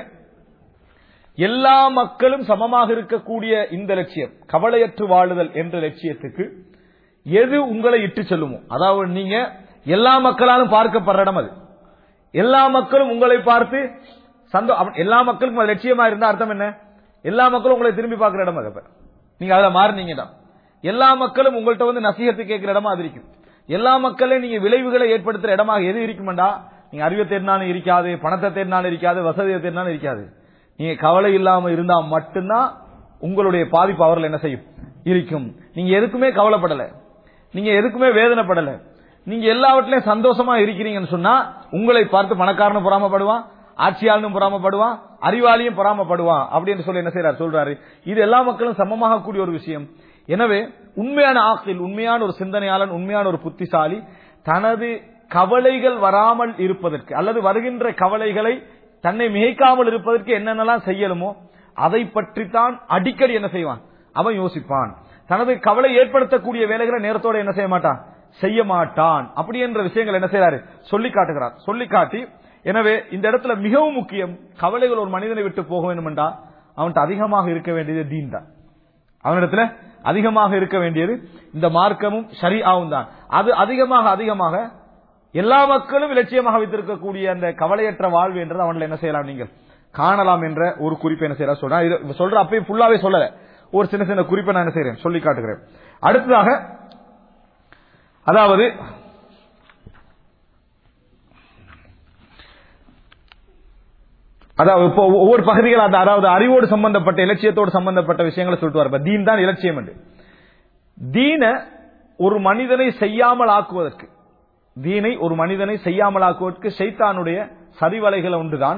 எல்லா மக்களும் சமமாக இருக்கக்கூடிய இந்த லட்சியம் கவலையற்று வாழுதல் என்ற லட்சியத்துக்கு எது உங்களை இட்டு செல்லுமோ அதாவது நீங்க எல்லா மக்களாலும் பார்க்கப்படுற இடம் அது எல்லா மக்களும் உங்களை பார்த்து சந்தோ அப்ப எல்லா மக்களுக்கும் அது லட்சியமா இருந்தா அர்த்தம் என்ன எல்லா மக்களும் உங்களை திரும்பி பார்க்கிற இடம் அது அப்ப நீங்க அதுல மாறினீங்கன்னா எல்லா மக்களும் உங்கள்ட்ட வந்து நசீகத்து கேட்கிற இடமா அது இருக்கும் எல்லா மக்களையும் நீங்க விளைவுகளை ஏற்படுத்துற இடமாக எது இருக்குமெண்டா நீங்க அறிவை தேடினாலும் இருக்காது பணத்தை தேடினாலும் இருக்காது வசதியை தேடினாலும் இருக்காது நீங்க கவலை இல்லாம இருந்தா மட்டும்தான் உங்களுடைய பாதிப்பு அவர்கள் என்ன செய்யும் இருக்கும் நீங்க எதுக்குமே கவலைப்படல நீங்க எதுக்குமே வேதனைப்படல நீங்க எல்லாவற்றிலையும் சந்தோஷமா இருக்கிறீங்கன்னு சொன்னா உங்களை பார்த்து பணக்காரனும் பொறாமப்படுவான் ஆட்சியாளனும் பொறாமப்படுவான் அறிவாளியும் பொறாமப்படுவான் அப்படின்னு சொல்லி என்ன செய்யறாரு சொல்றாரு இது எல்லா மக்களும் சமமாக கூடிய ஒரு விஷயம் எனவே உண்மையான ஆக்கில் உண்மையான ஒரு சிந்தனையாளன் உண்மையான ஒரு புத்திசாலி தனது கவலைகள் வராமல் இருப்பதற்கு அல்லது வருகின்ற கவலைகளை தன்னை மிகைக்காமல் இருப்பதற்கு என்னென்னலாம் செய்யலுமோ அதை பற்றித்தான் அடிக்கடி என்ன செய்வான் அவன் யோசிப்பான் தனது கவலை ஏற்படுத்தக்கூடிய வேலைகளை நேரத்தோட என்ன செய்ய மாட்டான் செய்ய மாட்டான் அப்படி என்ற விஷயங்கள் என்ன செய்யறாரு சொல்லி காட்டுகிறார் சொல்லி காட்டி எனவே இந்த இடத்துல மிகவும் முக்கியம் கவலைகள் ஒரு மனிதனை விட்டு போக வேண்டும் என்றால் அவன்கிட்ட அதிகமாக இருக்க வேண்டியது தீன் தான் அவனிடத்துல அதிகமாக இருக்க வேண்டியது இந்த மார்க்கமும் ஷரியாவும் தான் அது அதிகமாக அதிகமாக எல்லா மக்களும் இலட்சியமாக வைத்திருக்கக்கூடிய அந்த கவலையற்ற வாழ்வு என்றது அவன்ல என்ன செய்யலாம் நீங்கள் காணலாம் என்ற ஒரு குறிப்பை என்ன செய்யலாம் சொல்றேன் இது சொல்ற அப்பயும் ஃபுல்லாவே சொல்லல ஒரு சின்ன சின்ன குறிப்பை நான் என்ன செய்றேன் சொல்லி காட்டுகிறேன் அடுத்ததாக அதாவது அதாவது இப்போ ஒவ்வொரு பகுதிகள் அந்த அதாவது அறிவோடு சம்பந்தப்பட்ட இலட்சியத்தோடு சம்பந்தப்பட்ட விஷயங்களை சொல்லிட்டு வர தீன் தான் இலட்சியம் என்று தீன ஒரு மனிதனை செய்யாமல் ஆக்குவதற்கு தீனை ஒரு மனிதனை செய்யாமல் ஆக்குவதற்கு ஷைத்தானுடைய சரிவலைகள் ஒன்றுதான்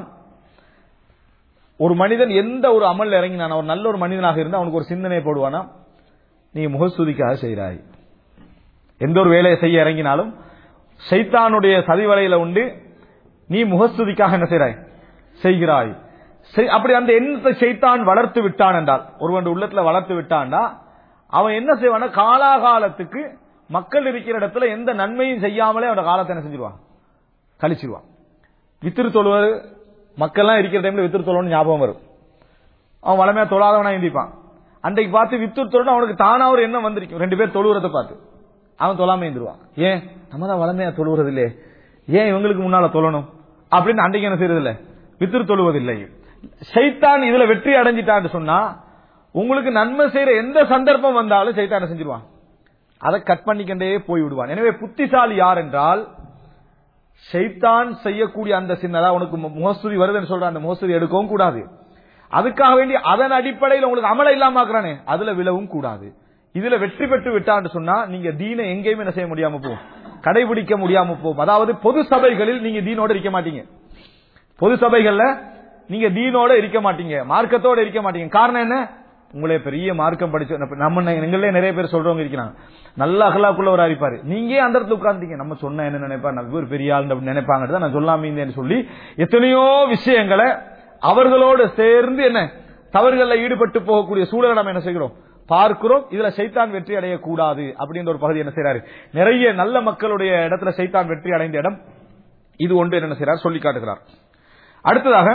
ஒரு மனிதன் எந்த ஒரு அமல் இறங்கினான் ஒரு நல்ல ஒரு மனிதனாக இருந்தால் அவனுக்கு ஒரு சிந்தனை போடுவானா நீ முகஸ்துதிக்காக செய்கிறாய் எந்த ஒரு வேலையை செய்ய இறங்கினாலும் சைத்தானுடைய சதிவலையில உண்டு நீ முகஸ்துதிக்காக என்ன செய்கிறாய் செய்கிறாய் அப்படி அந்த எண்ணத்தை செய்தான் வளர்த்து விட்டான் என்றால் ஒருவன் உள்ளத்துல வளர்த்து விட்டான்டா அவன் என்ன செய்வான காலாகாலத்துக்கு மக்கள் இருக்கிற இடத்துல எந்த நன்மையும் செய்யாமலே அவனோட காலத்தை என்ன செஞ்சிருவான் கழிச்சிருவான் வித்திரு தொழுவது மக்கள்லாம் இருக்கிற டைம்ல வித்திரு தொழுவன்னு ஞாபகம் வரும் அவன் வளமையா தொழாதவனா எந்திப்பான் அன்றைக்கு பார்த்து வித்திரு தொழுன்னு அவனுக்கு தானா ஒரு எண்ணம் வந்திருக்கும் ரெண்டு பேர் தொழுவுறத பார்த்து அவன் தொழாம எழுந்துருவான் ஏன் நம்ம தான் வளமையா தொழுவுறது இல்லையே ஏன் இவங்களுக்கு முன்னால தொழணும் அப்படின்னு அன்றைக்கு என்ன செய்யறது இல்லை வித்திரு தொழுவதில்லை சைத்தான் இதுல வெற்றி அடைஞ்சிட்டான்னு சொன்னா உங்களுக்கு நன்மை செய்யற எந்த சந்தர்ப்பம் வந்தாலும் சைத்தான் செஞ்சிருவான் அதை கட் பண்ணிக்கண்டே போய் விடுவான் எனவே புத்திசாலி யார் என்றால் ஷைத்தான் செய்யக்கூடிய அந்த சின்னதா உனக்கு முகஸ்துதி வருதுன்னு சொல்ற அந்த முகஸ்துதி எடுக்கவும் கூடாது அதுக்காக வேண்டி அதன் அடிப்படையில் உங்களுக்கு அமல இல்லாம ஆக்குறானே அதுல விழவும் கூடாது இதுல வெற்றி பெற்று விட்டான்னு சொன்னா நீங்க தீனை எங்கேயுமே என்ன செய்ய முடியாம போகும் கடைபிடிக்க முடியாம போகும் அதாவது பொது சபைகளில் நீங்க தீனோட இருக்க மாட்டீங்க பொது சபைகள்ல நீங்க தீனோட இருக்க மாட்டீங்க மார்க்கத்தோட இருக்க மாட்டீங்க காரணம் என்ன உங்களே பெரிய மார்க்கம் படிச்ச நம்ம எங்களே நிறைய பேர் சொல்றவங்க இருக்கிறாங்க நல்ல அகலாக்குள்ள ஒரு அறிப்பாரு நீங்க அந்த இடத்துல உட்கார்ந்தீங்க நம்ம சொன்ன என்ன நினைப்பா நான் ஒரு பெரிய ஆள் நினைப்பாங்க நான் சொல்லாம இருந்தேன்னு சொல்லி எத்தனையோ விஷயங்களை அவர்களோடு சேர்ந்து என்ன தவறுகளில் ஈடுபட்டு போகக்கூடிய சூழலை நம்ம என்ன செய்கிறோம் பார்க்கிறோம் இதுல சைத்தான் வெற்றி அடையக்கூடாது அப்படின்ற ஒரு பகுதி என்ன செய்யறாரு நிறைய நல்ல மக்களுடைய இடத்துல சைத்தான் வெற்றி அடைந்த இடம் இது ஒன்று என்ன செய்யறார் சொல்லி காட்டுகிறார் அடுத்ததாக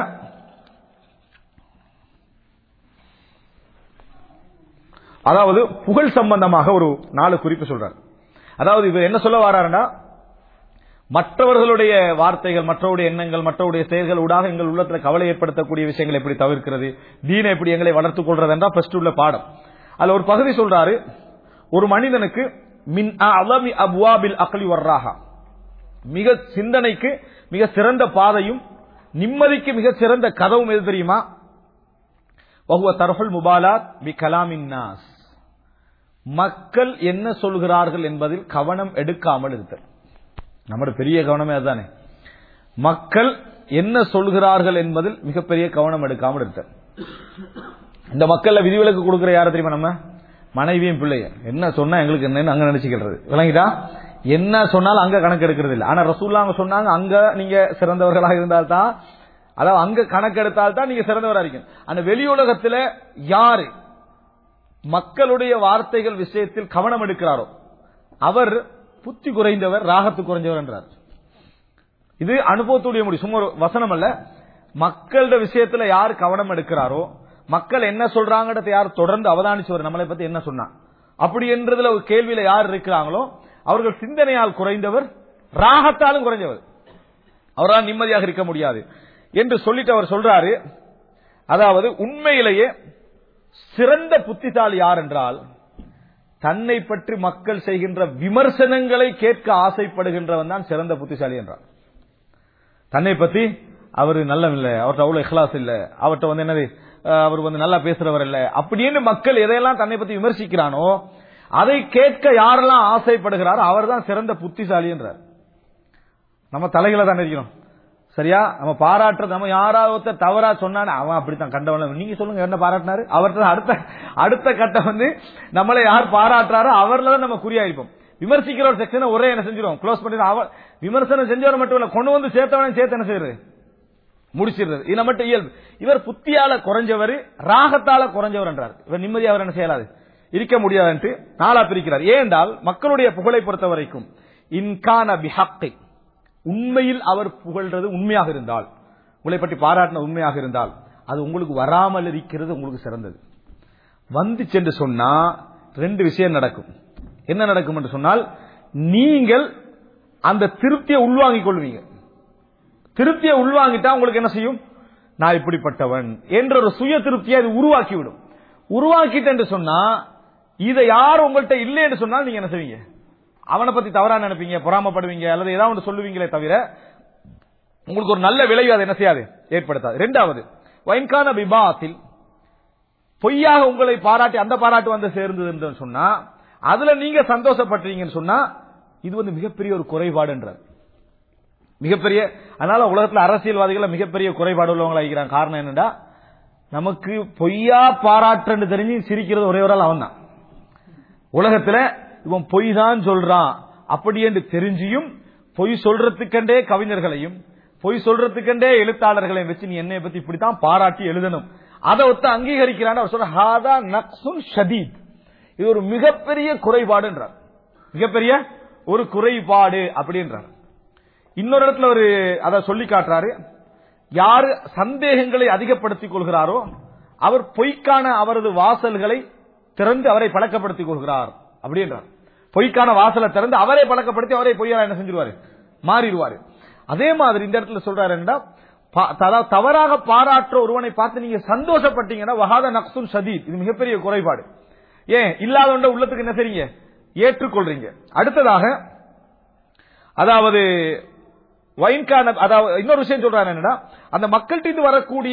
அதாவது புகழ் சம்பந்தமாக ஒரு நாலு குறிப்பு சொல்றார் அதாவது இவர் என்ன சொல்ல வராருன்னா மற்றவர்களுடைய வார்த்தைகள் மற்றவருடைய எண்ணங்கள் மற்றவருடைய செயல்கள் ஊடாக எங்கள் உள்ளத்தில் கவலை ஏற்படுத்தக்கூடிய விஷயங்களை எப்படி தவிர்க்கிறது தீனை எப்படி எங்களை வளர்த்துக் கொள்றது என்றா ஃபர்ஸ்ட் உள்ள பாடம் அதுல ஒரு பகுதி சொல்றாரு ஒரு மனிதனுக்கு மின் அலமி அபுவாபில் அகலி வர்றாகா மிக சிந்தனைக்கு மிக சிறந்த பாதையும் நிம்மதிக்கு மிக சிறந்த கதவும் எது தெரியுமா வகுவ தர்ஹுல் முபாலாத் பி கலாமின் நாஸ் மக்கள் என்ன சொல்கிறார்கள் என்பதில் கவனம் எடுக்காமல் இருத்தல் நம்மளோட பெரிய கவனமே அதுதானே மக்கள் என்ன சொல்கிறார்கள் என்பதில் மிகப்பெரிய கவனம் எடுக்காமல் இருத்தல் இந்த மக்கள்ல விதிவிலக்கு கொடுக்கிற யார தெரியுமா நம்ம மனைவியும் பிள்ளைய என்ன சொன்னா எங்களுக்கு என்னன்னு அங்க நினைச்சுக்கிறது விளங்கிட்டா என்ன சொன்னாலும் அங்க கணக்கு எடுக்கிறது இல்லை ஆனா ரசூல்லா அவங்க சொன்னாங்க அங்க நீங்க சிறந்தவர்களாக இருந்தால்தான் அதாவது அங்க கணக்கு எடுத்தால் தான் நீங்க சிறந்தவரா இருக்கீங்க அந்த வெளி உலகத்துல யாரு மக்களுடைய வார்த்தைகள் விஷயத்தில் கவனம் எடுக்கிறாரோ அவர் புத்தி குறைந்தவர் ராகத்து குறைஞ்சவர் என்றார் இது அனுபவத்துடைய முடிவு சும்மா ஒரு வசனம் அல்ல மக்களோட விஷயத்துல யார் கவனம் எடுக்கிறாரோ மக்கள் என்ன சொல்றாங்கன்றத யார் தொடர்ந்து அவதானிச்சவர் நம்மளை பத்தி என்ன சொன்னான் அப்படி என்றதுல ஒரு கேள்வியில யார் இருக்கிறாங்களோ அவர்கள் சிந்தனையால் குறைந்தவர் ராகத்தாலும் குறைஞ்சவர் அவரால் நிம்மதியாக இருக்க முடியாது என்று சொல்லிட்டு அவர் சொல்றாரு அதாவது உண்மையிலேயே சிறந்த புத்திசாலி யார் என்றால் தன்னை பற்றி மக்கள் செய்கின்ற விமர்சனங்களை கேட்க ஆசைப்படுகின்றவன் தான் சிறந்த புத்திசாலி என்றார் தன்னை பத்தி அவர் நல்லம் இல்ல அவர்கிட்ட அவ்வளவு இஹ்லாஸ் இல்ல அவர்கிட்ட வந்து என்னது அவர் வந்து நல்லா பேசுறவர் இல்ல அப்படின்னு மக்கள் எதையெல்லாம் தன்னை பத்தி விமர்சிக்கிறானோ அதை கேட்க யாரெல்லாம் ஆசைப்படுகிறாரோ அவர் தான் சிறந்த புத்திசாலி என்றார் நம்ம தலைகளை தான் இருக்கிறோம் சரியா நம்ம பாராட்டுறது நம்ம யாராவது தவறா சொன்னானே அவன் அப்படித்தான் கண்டவன் நீங்க சொல்லுங்க என்ன பாராட்டினாரு அவர்கிட்ட அடுத்த அடுத்த கட்டம் வந்து நம்மளை யார் பாராட்டுறாரோ அவர்ல தான் நம்ம குறியாயிருப்போம் விமர்சிக்கிற ஒரு செக்ஷனை ஒரே என்ன செஞ்சிடும் க்ளோஸ் பண்ணி அவர் விமர்சனம் செஞ்சவர் மட்டும் இல்ல கொண்டு வந்து சேர்த்தவனே சேர்த்து என்ன செய்யறது முடிச்சிடுறது இது நம்மகிட்ட இயல்பு இவர் புத்தியால குறைஞ்சவர் ராகத்தால குறைஞ்சவர் என்றார் இவர் நிம்மதியா அவர் என்ன செய்யலாது இருக்க முடியாதுன்ட்டு நாளா பிரிக்கிறார் ஏனென்றால் மக்களுடைய புகழை பொறுத்த வரைக்கும் இன்கான பிஹக்கை உண்மையில் அவர் புகழ்றது உண்மையாக இருந்தால் உங்களை பற்றி பாராட்டின உண்மையாக இருந்தால் அது உங்களுக்கு வராமல் இருக்கிறது உங்களுக்கு சிறந்தது வந்து சென்று சொன்னா ரெண்டு விஷயம் நடக்கும் என்ன நடக்கும் என்று சொன்னால் நீங்கள் அந்த திருப்தியை உள்வாங்கிக் கொள்வீங்க திருப்தியை உள்வாங்கிட்டா உங்களுக்கு என்ன செய்யும் நான் இப்படிப்பட்டவன் என்ற ஒரு சுய திருப்தியை அது உருவாக்கிவிடும் உருவாக்கிட்டு என்று சொன்னா இதை யார் உங்கள்கிட்ட இல்லை என்று சொன்னால் நீங்க என்ன செய்வீங்க அவனை பத்தி தவறா நினைப்பீங்க பொறாமப்படுவீங்க அல்லது ஏதாவது ஒன்று சொல்லுவீங்களே தவிர உங்களுக்கு ஒரு நல்ல விளைவு அதை என்ன செய்யாது ஏற்படுத்தாது ரெண்டாவது வைன்கான விபாத்தில் பொய்யாக உங்களை பாராட்டி அந்த பாராட்டு வந்து சேர்ந்தது என்று சொன்னா அதுல நீங்க சந்தோஷப்பட்டீங்கன்னு சொன்னா இது வந்து மிகப்பெரிய ஒரு குறைபாடுன்றார் மிகப்பெரிய அதனால உலகத்துல அரசியல்வாதிகள் மிகப்பெரிய குறைபாடு உள்ளவங்களா இருக்கிறாங்க காரணம் என்னடா நமக்கு பொய்யா பாராட்டுன்னு தெரிஞ்சு சிரிக்கிறது ஒரே ஒரு ஆள் அவன் தான் உலகத்துல இவன் பொய் தான் சொல்றான் அப்படி என்று தெரிஞ்சியும் பொய் சொல்றதுக்கண்டே கவிஞர்களையும் பொய் சொல்றதுக்கண்டே எழுத்தாளர்களையும் வச்சு நீ என்னைய பத்தி இப்படித்தான் பாராட்டி எழுதணும் அதை ஒத்த அங்கீகரிக்கிறான் அவர் சொல்ற ஹாதா நக்சுன் ஷதீத் இது ஒரு மிகப்பெரிய குறைபாடுன்றார் மிகப்பெரிய ஒரு குறைபாடு அப்படின்றார் இன்னொரு இடத்துல ஒரு அதை சொல்லி காட்டுறாரு யாரு சந்தேகங்களை அதிகப்படுத்திக் கொள்கிறாரோ அவர் பொய்க்கான அவரது வாசல்களை திறந்து அவரை பழக்கப்படுத்திக் கொள்கிறார் அப்படின்றார் பொய்க்கான வாசலை திறந்து அவரை பழக்கப்படுத்தி அவரை பொய்யா என்ன செஞ்சிருவாரு மாறிடுவாரு அதே மாதிரி இந்த இடத்துல சொல்றாரு என்னடா பா- ததா- தவறாக பாராட்டுற ஒருவனை பார்த்து நீங்க சந்தோஷப்பட்டீங்கன்னா வகாத நக்சுன் சதீத் இது மிகப்பெரிய குறைபாடு ஏன் இல்லாதவண்ட உள்ளத்துக்கு என்ன செய்றீங்க ஏற்றுக்கொள்றீங்க அடுத்ததாக அதாவது வைன்கான அதாவது இன்னொரு விஷயம் சொல்றாரு என்னன்னா அந்த மக்கள்கிட்ட வரக்கூடிய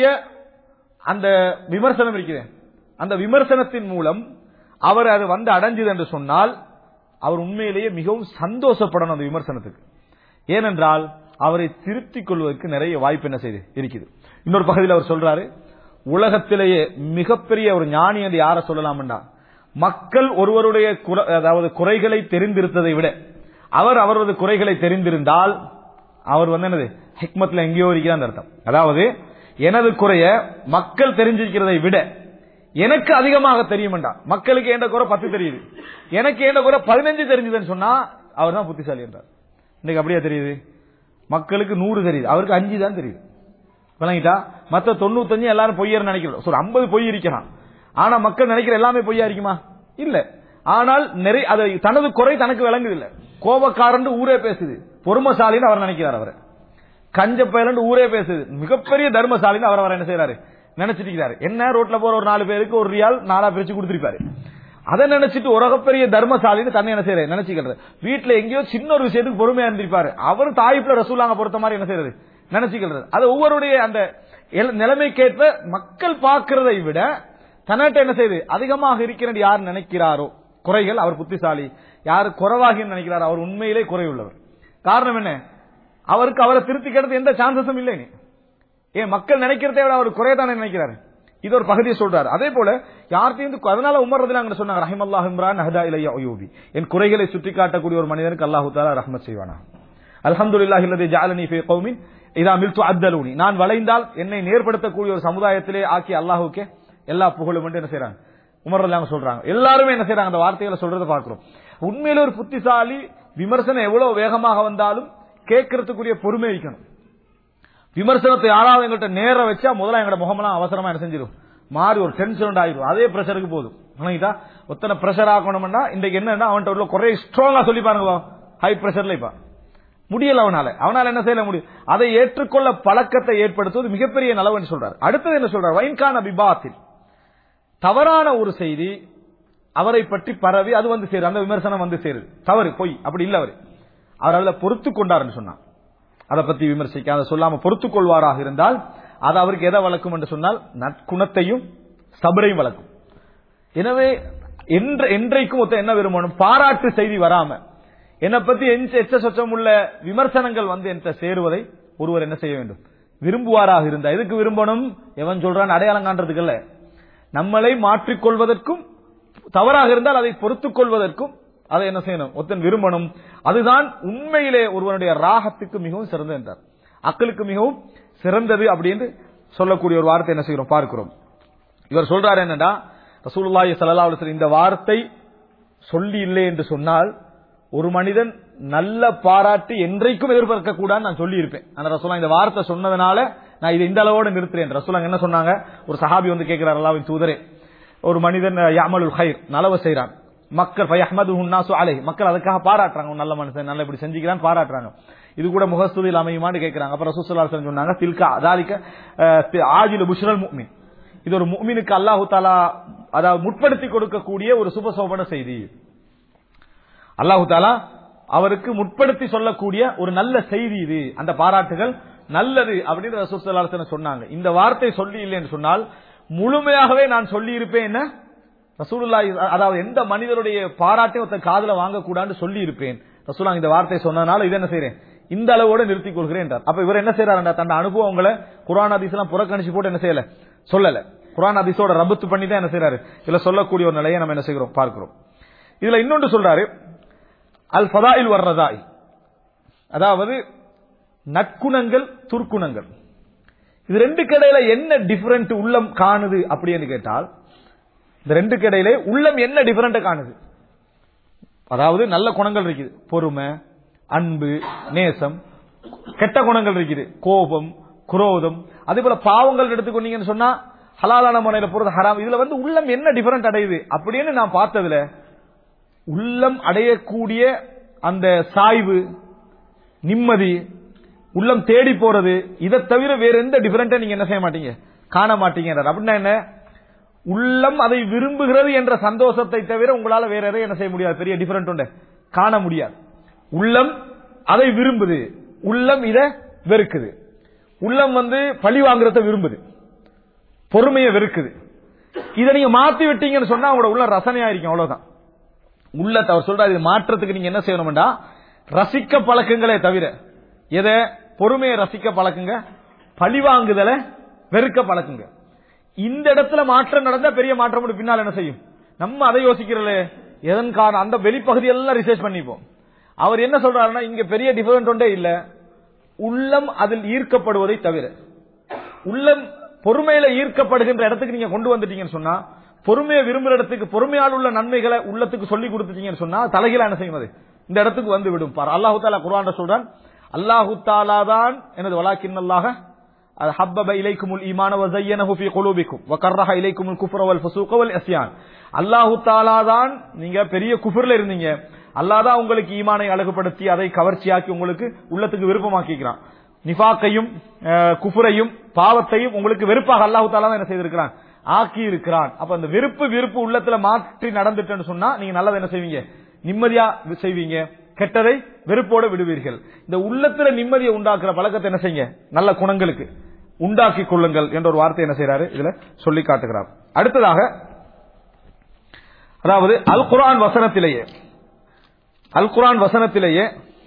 அந்த விமர்சனம் இருக்குது அந்த விமர்சனத்தின் மூலம் அவர் அது வந்து அடைஞ்சது என்று சொன்னால் அவர் உண்மையிலேயே மிகவும் சந்தோஷப்படணும் அந்த விமர்சனத்துக்கு ஏனென்றால் அவரை திருத்திக் கொள்வதற்கு நிறைய வாய்ப்பு என்ன செய்து இருக்குது இன்னொரு பகுதியில் அவர் சொல்றாரு உலகத்திலேயே மிகப்பெரிய ஒரு ஞானி என்று யார சொல்லலாம்டா மக்கள் ஒருவருடைய குற- அதாவது குறைகளை தெரிந்திருந்ததை விட அவர் அவரது குறைகளை தெரிந்திருந்தால் அவர் வந்து என்னது ஹிக்மத்ல எங்கேயோ இருக்கிறார் அர்த்தம் அதாவது எனது குறைய மக்கள் தெரிஞ்சிருக்கிறதை விட எனக்கு அதிகமாக தெரியுமெண்டா மக்களுக்கு ஏண்ட குறை பத்து தெரியுது எனக்கு ஏண்ட குறை பதினஞ்சு தெரிஞ்சதுன்னு சொன்னா அவர் தான் புத்திசாலி என்றார் இன்னைக்கு அப்படியே தெரியுது மக்களுக்கு நூறு தெரியுது அவருக்கு அஞ்சு தான் தெரியுது விளங்கிட்டா மத்த தொண்ணூத்தஞ்சு எல்லாரும் பொய்யர் நினைக்கிறோம் ஒரு ஐம்பது பொய் இருக்கிறான் ஆனா மக்கள் நினைக்கிற எல்லாமே பொய்யா இருக்குமா இல்ல ஆனால் நிறைய அது தனது குறை தனக்கு விளங்குது இல்ல கோபக்காரன் ஊரே பேசுது பொறுமசாலின்னு அவர் நினைக்கிறார் அவர் கஞ்ச பயலன்னு ஊரே பேசுது மிகப்பெரிய தர்மசாலின்னு அவர் அவர் என்ன செய்யறாரு நினைச்சிட்டு இருக்கிறாரு என்ன ரோட்ல போற ஒரு நாலு பேருக்கு ஒரு ரியால் நாலா பிரிச்சு கொடுத்திருப்பாரு அதை நினைச்சிட்டு உலகப்பெரிய தர்மசாலின்னு தன்னை என்ன செய்யறாரு நினைச்சுக்கிறது வீட்டுல எங்கேயோ சின்ன ஒரு விஷயத்துக்கு பொறுமையா இருந்திருப்பாரு அவர் தாய்ப்புல ரசூலாங்க பொறுத்த மாதிரி என்ன செய்யறது நினைச்சுக்கிறது அது ஒவ்வொருடைய அந்த எல்- நிலைமைக்கேற்ப மக்கள் பார்க்கிறதை விட தன்னிட்ட என்ன செய்யுது அதிகமாக இருக்கிறது யார் நினைக்கிறாரோ குறைகள் அவர் புத்திசாலி யார் குறைவாகி நினைக்கிறாரோ அவர் உண்மையிலே குறைவுள்ளவர் காரணம் என்ன அவருக்கு அவரை திருத்திக்கிறது எந்த சான்சஸும் இல்லை நீ ஏன் மக்கள் நினைக்கிறதை விட அவர் குறையதானே நினைக்கிறாரு இது ஒரு பகுதியை சொல்றாரு அதே போல யார்கிட்டயும் இருந்து- அதனால உமர் ரதிலாங்க சொன்னாங்க ரஹிமல்லாஹ் இம்ரான் ஹதா இலையா ஒயூபி என் குறைகளை சுட்டி காட்டக்கூடிய ஒரு மனிதனுக்கு அல்லாஹு தாலா ரஹ்மத் செய்வானா அல்ஹம்துலில்லாஹ் இல்லதி ஜஅலனி ஃபீ கௌமின் இதா மில்து அத்தலூனி நான் வளைந்தால் என்னை நேர்படுத்தக்கூடிய ஒரு சமுதாயத்திலே ஆக்கி அல்லாஹ்வுக்கே எல்லா புகழும் என்று என்ன செய்றாங்க உமர் ரலியல்லாஹு சொல்றாங்க எல்லாருமே என்ன செய்றாங்க அந்த வார்த்தைகளை சொல்றதை பார்க்கிறோம் உண்மையில ஒரு புத்திசாலி விமர்சனம் எவ்வளவு வேகமாக வந்தாலும் கேட்கறதுக்குரிய பொறுமை வைக்கணும் விமர்சனத்தை யாராவது எங்கள்கிட்ட நேர வச்சா முதல்ல எங்களோட முகமெல்லாம் அவசரமா என்ன செஞ்சிடும் மாறி ஒரு டென்ஷன் ஆயிரும் அதே பிரஷருக்கு போதும் வணங்கிட்டா ஒத்தனை பிரஷர் ஆக்கணும்னா இன்றைக்கு என்னன்னா அவன்கிட்ட உள்ள குறைய ஸ்ட்ராங்கா சொல்லி பாருங்க ஹை பிரஷர்ல இப்ப முடியல அவனால அவனால என்ன செய்யல முடியும் அதை ஏற்றுக்கொள்ள பழக்கத்தை ஏற்படுத்துவது மிகப்பெரிய நலவன்னு சொல்றாரு அடுத்தது என்ன சொல்றாரு வைன்கான விபாத்தில் தவறான ஒரு செய்தி அவரை பற்றி பரவி அது வந்து சேரு அந்த விமர்சனம் வந்து சேருது தவறு பொய் அப்படி இல்ல அவர் அவர் அதுல பொறுத்து கொண்டாருன்னு சொன்னார் அதை பத்தி விமர்சிக்க அதை சொல்லாம பொறுத்துக் கொள்வாராக இருந்தால் அது அவருக்கு எதை வளர்க்கும் என்று சொன்னால் நற்குணத்தையும் சபரையும் வளர்க்கும் எனவே என்ற- என்றைக்கும் ஒருத்தன் என்ன விரும்பணும் பாராட்டு செய்தி வராம என்னை பத்தி எச்ச எச்ச சொச்சம் உள்ள விமர்சனங்கள் வந்து என்கிட்ட சேருவதை ஒருவர் என்ன செய்ய வேண்டும் விரும்புவாராக இருந்தா எதுக்கு விரும்பணும் எவன் சொல்றான் அடையாளம் காண்றதுக்கு இல்ல நம்மளை மாற்றிக்கொள்வதற்கும் தவறாக இருந்தால் அதை பொறுத்துக் கொள்வதற்கும் அதை என்ன செய்யணும் ஒருத்தன் விரும்பணும் அதுதான் உண்மையிலே ஒருவனுடைய ராகத்துக்கு மிகவும் சிறந்தது என்றார் அக்களுக்கு மிகவும் சிறந்தது அப்படின்னு சொல்லக்கூடிய ஒரு வார்த்தை என்ன செய்கிறோம் பார்க்கிறோம் இவர் சொல்றாரு என்னடா ரசூலுல்லாஹி ஸல்லல்லாஹு அலைஹி வஸல்லம் இந்த வார்த்தை சொல்லி இல்லை என்று சொன்னால் ஒரு மனிதன் நல்ல பாராட்டு என்றைக்கும் எதிர்பார்க்க கூடாது நான் சொல்லி இருப்பேன் ஆனா ரசூலா இந்த வார்த்தை சொன்னதுனால நான் இதை இந்த அளவோட நிறுத்துறேன் ரசூலா என்ன சொன்னாங்க ஒரு சஹாபி வந்து கேட்கிறார் அல்லாவின் தூதரே ஒரு மனிதன் யாமலுல் ஹைர் நலவு செய்றான் மக்கள் ஃபயஹ்மது உன்னாசு அலை மக்கள் அதுக்காக பாராட்டுறாங்க ஒரு நல்ல மனுஷன் நல்ல இப்படி செஞ்சுக்கிறான் பாராட்டுறாங்க இது கூட முகஸ்துதியில் அமையுமான்னு கேட்கிறாங்க அப்புறம் ரசூலுல்லாஹி ஸல்லல்லாஹு அலைஹி வஸல்லம் சொன்னாங்க தில்கா அதாலிக்க ஆஜில் புஷ்ரல் முஃமின் இது ஒரு முஃமினுக்கு அல்லாஹு தாலா அதாவது முற்படுத்தி கொடுக்கக்கூடிய ஒரு சுபசோபன செய்தி அல்லாஹு தாலா அவருக்கு முற்படுத்தி சொல்லக்கூடிய ஒரு நல்ல செய்தி இது அந்த பாராட்டுகள் நல்லது அப்படின்னு ரசூல் ஸல்லல்லாஹு அலைஹி வஸல்லம் சொன்னாங்க இந்த வார்த்தை சொல்லி இல்லைன்னு சொன்னால் முழுமையாகவே நான் சொல்லி இருப்பேன் என்ன ரசூலுல்லாஹி அதாவது எந்த மனிதருடைய பாராட்டையும் ஒருத்தன் காதுல வாங்கக்கூடாதுன்னு சொல்லி இருப்பேன் ரசூலா இந்த வார்த்தை சொன்னதுனால இது என்ன செய்றேன் இந்த அளவோட நிறுத்திக் கொள்கிறேன் என்றார் அப்ப இவர் என்ன செய்யறாருண்டா தன் அனுபவங்களை குரான் ஹதீஸ் எல்லாம் புறக்கணிச்சு போட்டு என்ன செய்யல சொல்லல குரான் ஹதீஸோட ரபத்து பண்ணி தான் என்ன செய்யறாரு இதுல சொல்லக்கூடிய ஒரு நிலையை நம்ம என்ன செய்கிறோம் பார்க்கிறோம் இதுல இன்னொன்று சொல்றாரு அல் ஃபதாயில் வர்றதாய் அதாவது நற்குணங்கள் துர்க்குணங்கள் இது ரெண்டு கடையில என்ன டிஃபரெண்ட் உள்ளம் காணுது அப்படின்னு கேட்டால் இந்த ரெண்டு கடையில உள்ளம் என்ன டிஃபரெண்ட் காணுது அதாவது நல்ல குணங்கள் இருக்குது பொறுமை அன்பு நேசம் கெட்ட குணங்கள் இருக்குது கோபம் குரோதம் அதே போல பாவங்கள் எடுத்துக்கொண்டீங்கன்னு சொன்னா ஹலாலான முறையில போறது ஹராம் இதுல வந்து உள்ளம் என்ன டிஃபரெண்ட் அடையுது அப்படின்னு நான் பார்த்ததுல உள்ளம் அடையக்கூடிய அந்த சாய்வு நிம்மதி உள்ளம் தேடி போறது இதை தவிர வேற எந்த டிஃபரெண்டா நீங்க என்ன செய்ய மாட்டீங்க காண மாட்டீங்க அப்படின்னா என்ன உள்ளம் அதை விரும்புகிறது என்ற சந்தோஷத்தை தவிர உங்களால வேற எதையும் என்ன செய்ய முடியாது பெரிய டிஃபரெண்ட் உண்டு காண முடியாது உள்ளம் அதை விரும்புது உள்ளம் இத வெறுக்குது உள்ளம் வந்து பழி வாங்குறத விரும்புது பொறுமையை வெறுக்குது இதை நீங்க மாத்தி விட்டீங்கன்னு சொன்னா உங்களோட உள்ள ரசனையா இருக்கும் அவ்வளவுதான் உள்ளத்தை அவர் சொல்றாரு இது மாற்றத்துக்கு நீங்க என்ன செய்யணும்டா ரசிக்க பழக்கங்களே தவிர எதை பொறுமையை ரசிக்க பழக்குங்க பழி வாங்குதல வெறுக்க பழக்குங்க இந்த இடத்துல மாற்றம் நடந்தா பெரிய மாற்றம் பின்னால் என்ன செய்யும் நம்ம அதை யோசிக்கிறோம் எதன் காரணம் அந்த வெளிப்பகுதி எல்லாம் ரிசர்ச் பண்ணிப்போம் அவர் என்ன சொல்றாருன்னா இங்க பெரிய டிஃபரெண்ட் ஒன்றே இல்ல உள்ளம் அதில் ஈர்க்கப்படுவதை தவிர உள்ளம் பொறுமையில ஈர்க்கப்படுகின்ற இடத்துக்கு நீங்க கொண்டு வந்துட்டீங்கன்னு சொன்னா பொறுமையை விரும்புற இடத்துக்கு பொறுமையால் உள்ள நன்மைகளை உள்ளத்துக்கு சொல்லி கொடுத்துட்டீங்கன்னு சொன்னா தலைகீழ என்ன செய்யும் அது இந்த இடத்துக்கு வந்து விடும் பார் அல்லாஹு தாலா குர்ஆன் சொல்றான் அல்லாஹு தாலா தான் எனது வலாக்கின் அல்லாஹ حبب إليكم الإيمان وزينه في قلوبكم وكره إليكم الكفر والفسوق والعصيان அல்லாஹு தாலா தான் நீங்க பெரிய குஃபர்ல இருந்தீங்க அல்லாஹ் தான் உங்களுக்கு ஈமானை அழகுபடுத்தி அதை கவர்ச்சியாக்கி உங்களுக்கு உள்ளத்துக்கு விருப்பமாக்கிக்கிறான் நிஃபாக்கையும் குஃபுரையும் பாவத்தையும் உங்களுக்கு வெறுப்பாக அல்லாஹு தாலா தான் என்ன செய்திருக்கிறான் ஆக்கி இருக்கிறான் அப்ப அந்த வெறுப்பு விருப்பு உள்ளத்துல மாற்றி நடந்துட்டேன்னு சொன்னா நீங்க நல்லதை என்ன செய்வீங்க நிம்மதியா செய்வீங்க கெட்டதை வெறுப்போட விடுவீர்கள் இந்த உள்ளத்துல நிம்மதியை உண்டாக்குற பழக்கத்தை என்ன செய்யுங்க நல்ல குணங்களுக்கு உண்டாக்கி கொள்ளுங்கள் என்ற ஒரு வார்த்தை என்ன செய்யறாரு இதுல சொல்லி காட்டுகிறார் அடுத்ததாக அதாவது அல் குரான் வசனத்திலேயே அல் குரான் வசனத்திலேயே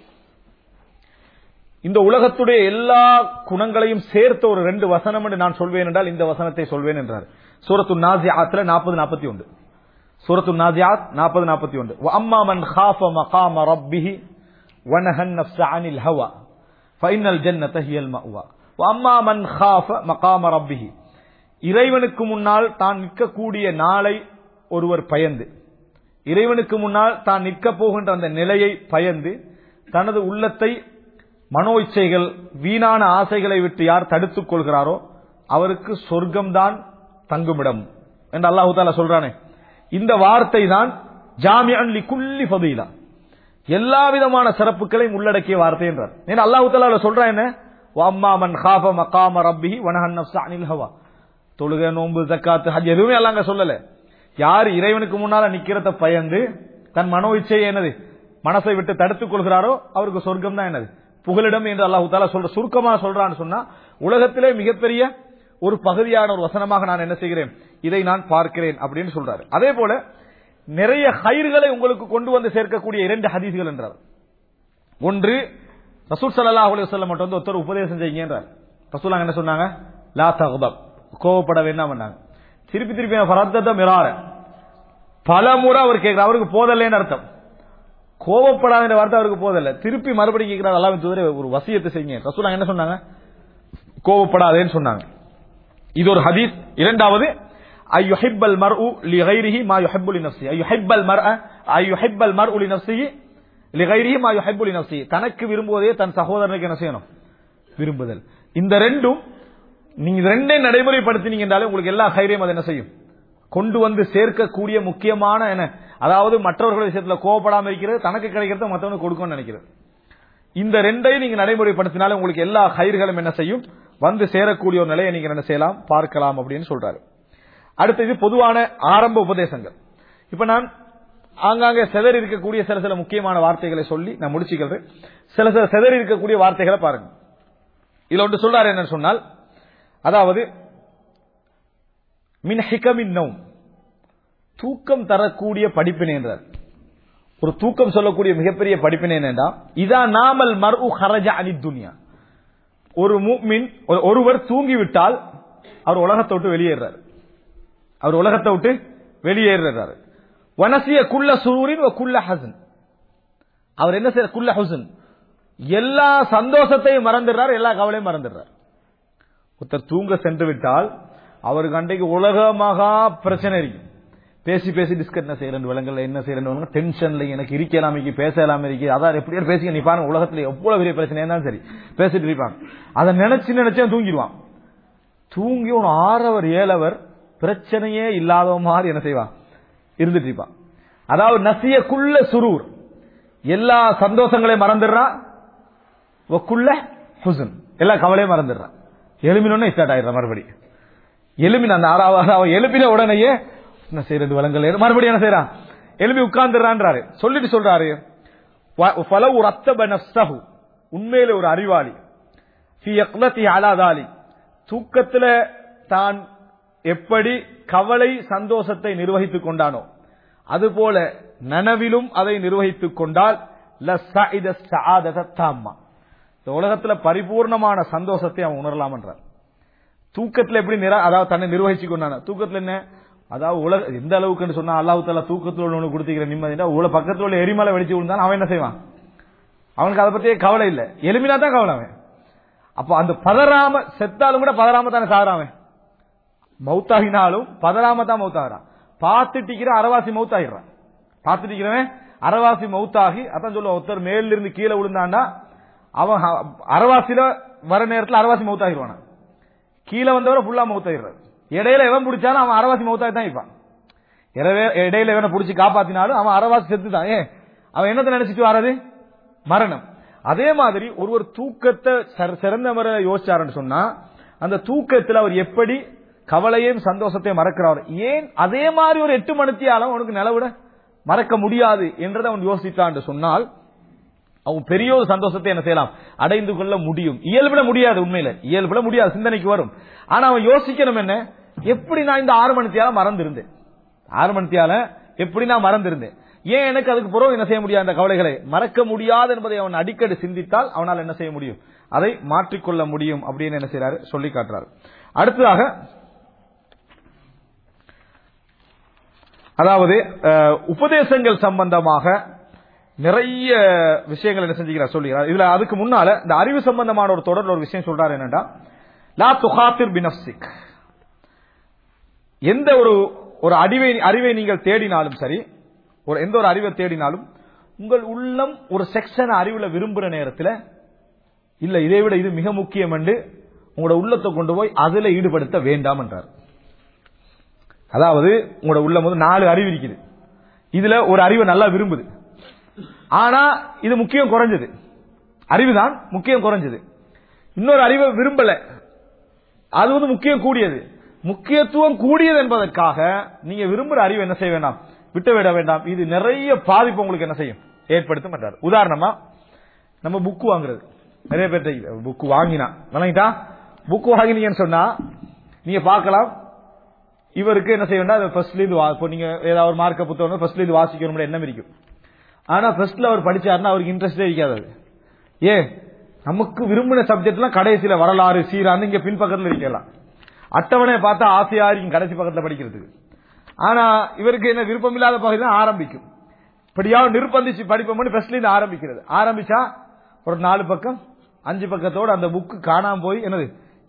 இந்த உலகத்துடைய எல்லா குணங்களையும் சேர்த்த ஒரு ரெண்டு வசனம் என்று நான் சொல்வேன் என்றால் இந்த வசனத்தை சொல்வேன் என்றார் சூரத்து நாசியாத்துல நாற்பது நாற்பத்தி ஒன்று சூரத்து நாசியாத் நாற்பது நாற்பத்தி ஒன்று அம்மா மன் ஹாஃப மகாம ரப்பிஹி வனஹன் நஃப்ஸ அனில் ஹவா ஃபைனல் ஜன்னத ஹியல் மஅவா அம்மா மன் ஹாஃப மகாம ரப்பிஹி இறைவனுக்கு முன்னால் தான் நிற்கக்கூடிய நாளை ஒருவர் பயந்து இறைவனுக்கு முன்னால் தான் நிற்கப் போகின்ற அந்த நிலையை பயந்து தனது உள்ளத்தை மனோ இச்சைகள் வீணான ஆசைகளை விட்டு யார் தடுத்துக் கொள்கிறாரோ அவருக்கு சொர்க்கம்தான் தங்குமிடம் என்று அல்லாஹு தாலா சொல்றானே இந்த வார்த்தை தான் ஜாமியன் லிகுல்லி ஃபதீலா எல்லா விதமான சிறப்புகளையும் உள்ளடக்கிய வார்த்தை என்றார் ஏன்னா அல்லாஹு தாலா சொல்றான் என்ன அம்மா மன் ஹாஃப மகாம ரப்பிஹி வனஹன் நஃப்ஸ அனில் ஹவா தொழுகை நோன்பு ஜக்காத்து ஹஜ் எதுவுமே அல்லாங்க சொல்லல யார் இறைவனுக்கு முன்னால நிக்கிறத பயந்து தன் மனோ இச்சையை என்னது மனசை விட்டு தடுத்துக் கொள்கிறாரோ அவருக்கு சொர்க்கம் தான் என்னது புகலிடம் என்று அல்லாஹு தாலா சொல்ற சுருக்கமா சொல்றான்னு சொன்னா உலகத்திலே மிகப்பெரிய ஒரு பகுதியான ஒரு வசனமாக நான் என்ன செய்கிறேன் இதை நான் பார்க்கிறேன் அப்படின்னு சொல்றாரு அதே போல நிறைய ஹைர்களை உங்களுக்கு கொண்டு வந்து சேர்க்கக்கூடிய இரண்டு ஹதீஸ்கள் என்றார் ஒன்று ரசூல் சல்லாஹ் அலுவலம் மட்டும் வந்து ஒருத்தர் உபதேசம் செய்யுங்கன்றார் ரசூலாங்க என்ன சொன்னாங்க லா தகுதம் கோவப்பட வேண்டாம் பண்ணாங்க திருப்பி திருப்பி பரத்தத்தை மிரார பல முறை அவர் கேட்கிறார் அவருக்கு போதல்லேன்னு அர்த்தம் கோவப்படாத வார்த்தை அவருக்கு போதல்ல திருப்பி மறுபடியும் கேட்கிறார் அல்லாவின் தூதரே ஒரு வசியத்தை செய்யுங்க ரசூலாங்க என்ன சொன்னாங்க கோபப்படாதேன்னு சொன்னாங்க இது ஒரு ஹதீஸ் இரண்டாவது ஐயுஹிப்பல் மர்உ லிகைரிஹி மா யுஹிப்பு லினஃப்ஸி ஐயுஹிப்பல் மர்அ ஐயுஹிப்பல் மர்உ லினஃப்ஸிஹி லிகைரிஹி மா யுஹிப்பு லினஃப்ஸி தனக்கு விரும்புவதே தன் சகோதரனுக்கு என்ன செய்யணும் விரும்புதல் இந்த ரெண்டும் நீங்க இது ரெண்டே நடைமுறைப்படுத்தினீங்க என்றாலே உங்களுக்கு எல்லா கைரியம் அது என்ன செய்யும் கொண்டு வந்து சேர்க்கக்கூடிய முக்கியமான என்ன அதாவது மற்றவர்கள் விஷயத்துல கோவப்படாம இருக்கிறது தனக்கு கிடைக்கிறத மற்றவனுக்கு கொடுக்கணும்னு நினைக்கிறது இந்த ரெண்டையும் நீங்க நடைமுறைப்படுத்தினாலே உங்களுக்கு எல்லா கயிர்களும் என்ன செய்யும் வந்து சேரக்கூடிய ஒரு நிலையை நீங்க என்ன செய்யலாம் பார்க்கலாம் அப்படின்னு சொல்றாரு அடுத்தது பொதுவான ஆரம்ப உபதேசங்கள் இப்ப நான் ஆங்காங்கே செதறி இருக்கக்கூடிய சில சில முக்கியமான வார்த்தைகளை சொல்லி நான் முடிச்சுக்கிறேன் சில சில செதறி இருக்கக்கூடிய வார்த்தைகளை பாருங்க இதுல ஒன்று சொல்றாரு என்னன்னு சொன்னால் அதாவது மின் ஹிகமின் நௌம் தூக்கம் தரக்கூடிய படிப்பினை என்றார் ஒரு தூக்கம் சொல்லக்கூடிய மிகப்பெரிய படிப்பினை என்னடா இதா நாமல் மர்உ ஹரஜ அனி துனியா ஒரு முஃமின் ஒரு- ஒருவர் தூங்கிவிட்டால் அவர் உலகத்தை விட்டு வெளியேறார் அவர் உலகத்தை விட்டு வெளியேறாரு வனசிய குள்ள சுரூரின் வ குள்ள ஹசன் அவர் என்ன செய்ய குள்ள ஹுசன் எல்லா சந்தோஷத்தையும் மறந்துடுறார் எல்லா கவலையும் மறந்துடுறார் ஒருத்தர் தூங்க சென்று விட்டால் அவருக்கு அன்றைக்கு உலகமாக பிரச்சனை இருக்கும் பேசி பேசி டிஸ்கட் என்ன செய்யறேன் விலங்குல என்ன செய்யறேன் டென்ஷன்ல எனக்கு இருக்கலாம் இருக்கு பேசலாம் இருக்கு அதான் எப்படியா பேசிக்க நீ பாருங்க உலகத்துல எவ்வளவு பெரிய பிரச்சனை இருந்தாலும் சரி பேசிட்டு இருப்பாங்க அதை நினைச்சு நினைச்சே தூங்கிடுவான் தூங்கி ஒரு ஆறவர் ஏழவர் பிரச்சனையே இல்லாத மாதிரி என்ன செய்வான் இருந்துட்டு இருப்பான் அதாவது நசியக்குள்ள சுரூர் எல்லா சந்தோஷங்களையும் மறந்துடுறான் ஒக்குள்ள ஹுசன் எல்லா கவலையும் மறந்துடுறான் எலுமினோடனே ஸ்டார்ட் ஆயிடுறான் மறுபடி எலுமின அந்த ஆறாவது அவன் எழுப்பின உடனேயே என்ன செய்யறது வளங்கள் மறுபடியும் என்ன செய்யறான் எழுப்பி உட்கார்ந்துடுறான்றாரு சொல்லிட்டு சொல்றாரு வ- ஃபலவு ரத்தப நஃப்ஸஹு. உண்மையில ஒரு அறிவாளி ஃபி யக்லத்தி அலா தாலி தூக்கத்துல தான் எப்படி கவலை சந்தோஷத்தை நிர்வகித்துக் கொண்டானோ அதுபோல நனவிலும் அதை நிர்வகித்துக் கொண்டால் லஸ்ஸஇத ஸஆதத தாம்மா இந்த உலகத்துல பரிபூர்ணமான சந்தோஷத்தை அவன் உணரலாம் என்றார் தூக்கத்துல எப்படி நிரா அதாவது தன்னை நிர்வகிச்சு கொண்டான தூக்கத்துல என்ன அதாவது உலக எந்த அளவுக்குன்னு சொன்னா அல்லாஹ் தாலா தூக்கத்துல உள்ளவனுக்கு கொடுத்துக்கிற நிம்மதினா உள்ள பக்கத்துல உள்ள எரிமலை வெடிச்சு விழுந்தாலும் அவன் என்ன செய்வான் அவனுக்கு அதை பத்தியே கவலை இல்ல எலுமினா தான் கவலை அவன் அப்ப அந்த பதறாம செத்தாலும் கூட பதறாம தானே சாகுறான் மௌத்தாகினாலும் பதறாம தான் மௌத்தாகிறான் பார்த்துட்டிக்கிற அரவாசி மௌத்தாகிறான் பார்த்துட்டிக்கிறவன் அரவாசி மௌத்தாகி அதான் சொல்லுவான் ஒருத்தர் மேல இருந்து கீழே விழுந்தாண்டா அவன் ஹ- அரவாசியில வர நேரத்துல அரவாசி மௌத்தாகிடுவானா கீழே வந்தவரை ஃபுல்லா மௌத்தாயிடுறாரு இடையில எவன் பிடிச்சாலும் அவன் அரவாசி மௌத்தாகி தான் இருப்பான் எனவே இடையில எவனை பிடிச்சி காப்பாத்தினாலும் அவன் அரவாசி செத்து தான் ஏன் அவன் என்னத்தை நினைச்சிட்டு வர்றது மரணம் அதே மாதிரி ஒருவர் தூக்கத்தை சர- சிறந்த முறை யோசிச்சாருன்னு சொன்னா அந்த தூக்கத்தில் அவர் எப்படி கவலையும் சந்தோஷத்தையும் மறக்கிறார் ஏன் அதே மாதிரி ஒரு எட்டு மணித்தியாலும் அவனுக்கு நிலவிட மறக்க முடியாது என்றதை அவன் யோசித்தான் என்று சொன்னால் அவன் பெரிய ஒரு சந்தோஷத்தை என்ன செய்யலாம் அடைந்து கொள்ள முடியும் இயல்புல முடியாது உண்மையில இயல்புல முடியாது சிந்தனைக்கு வரும் ஆனா அவன் யோசிக்கணும் என்ன எப்படி நான் இந்த ஆறு மணித்தியால மறந்திருந்தேன் ஆறு மணித்தியால எப்படி நான் மறந்திருந்தேன் ஏன் எனக்கு அதுக்கு பிறகு என்ன செய்ய முடியாது அந்த கவலைகளை மறக்க முடியாது என்பதை அவன் அடிக்கடி சிந்தித்தால் அவனால் என்ன செய்ய முடியும் அதை மாற்றிக்கொள்ள முடியும் அப்படின்னு என்ன செய்யறாரு சொல்லி காட்டுறாரு அடுத்ததாக அதாவது அஹ், உபதேசங்கள் சம்பந்தமாக நிறைய விஷயங்கள் என்ன செஞ்சுக்கிறார் சொல்லுகிறார் இதுல அதுக்கு முன்னால இந்த அறிவு சம்பந்தமான ஒரு தொடர்ல ஒரு விஷயம் சொல்றாரு என்னன்னா லா துகாத்திர் பினப்சிக் எந்த ஒரு ஒரு அறிவை அறிவை நீங்கள் தேடினாலும் சரி ஒரு எந்த ஒரு அறிவை தேடினாலும் உங்கள் உள்ளம் ஒரு செக்ஷன் அறிவுல விரும்புற நேரத்தில் இல்ல இதை விட இது மிக முக்கியம் என்று உங்களோட உள்ளத்தை கொண்டு போய் அதுல ஈடுபடுத்த வேண்டாம் என்றார் அதாவது உங்களோட உள்ளம் வந்து நாலு அறிவு இருக்குது இதுல ஒரு அறிவை நல்லா விரும்புது ஆனா இது முக்கியம் குறைஞ்சது அறிவுதான் முக்கியம் குறைஞ்சது இன்னொரு அறிவை விரும்பல அது வந்து முக்கியம் கூடியது முக்கியத்துவம் கூடியது என்பதற்காக நீங்க விரும்புற அறிவு என்ன செய்ய வேண்டாம் விட்டு விட வேண்டாம் இது நிறைய பாதிப்பு உங்களுக்கு என்ன செய்யும் ஏற்படுத்தும் என்றார் உதாரணமா நம்ம புக் வாங்குறது நிறைய பேர்ட்ட புக் வாங்கினா வாங்கிட்டா புக் வாங்கினீங்கன்னு சொன்னா நீங்க பார்க்கலாம் இவருக்கு என்ன செய்ய வேண்டாம் ஃபர்ஸ்ட்ல இருந்து வா- இப்போ நீங்க ஏதாவது ஒரு மார்க்க புத்தகம் ஃபர்ஸ்ட்ல இருந்து வாசிக்கணும் எண்ணம் இருக்கும் ஆனா ஃபர்ஸ்ட்ல அவர் படிச்சாருன்னா அவருக்கு இன்ட்ரெஸ்டே இருக்காது அது. ஏன் நமக்கு விரும்பின சப்ஜெக்ட்லாம் கடைசியில வரலாறு சீரான்னு இங்க பின்பக்கத்துல இருக்கலாம் அட்டவணையை பார்த்தா ஆசையா இருக்கும் கடைசி பக்கத்துல படிக்கிறதுக்கு ஆனா இவருக்கு என்ன விருப்பம் இல்லாத பகுதி தான் ஆரம்பிக்கும் இப்படியாவது நிர்பந்திச்சு படிப்போம்னு ஃபர்ஸ்ட்ல இருந்து ஆரம்பிக்கிறது ஆரம்பிச்சா ஒரு நாலு பக்கம் அஞ்சு பக்கத்தோட அந்த புக்கு காணாம போய் என்னது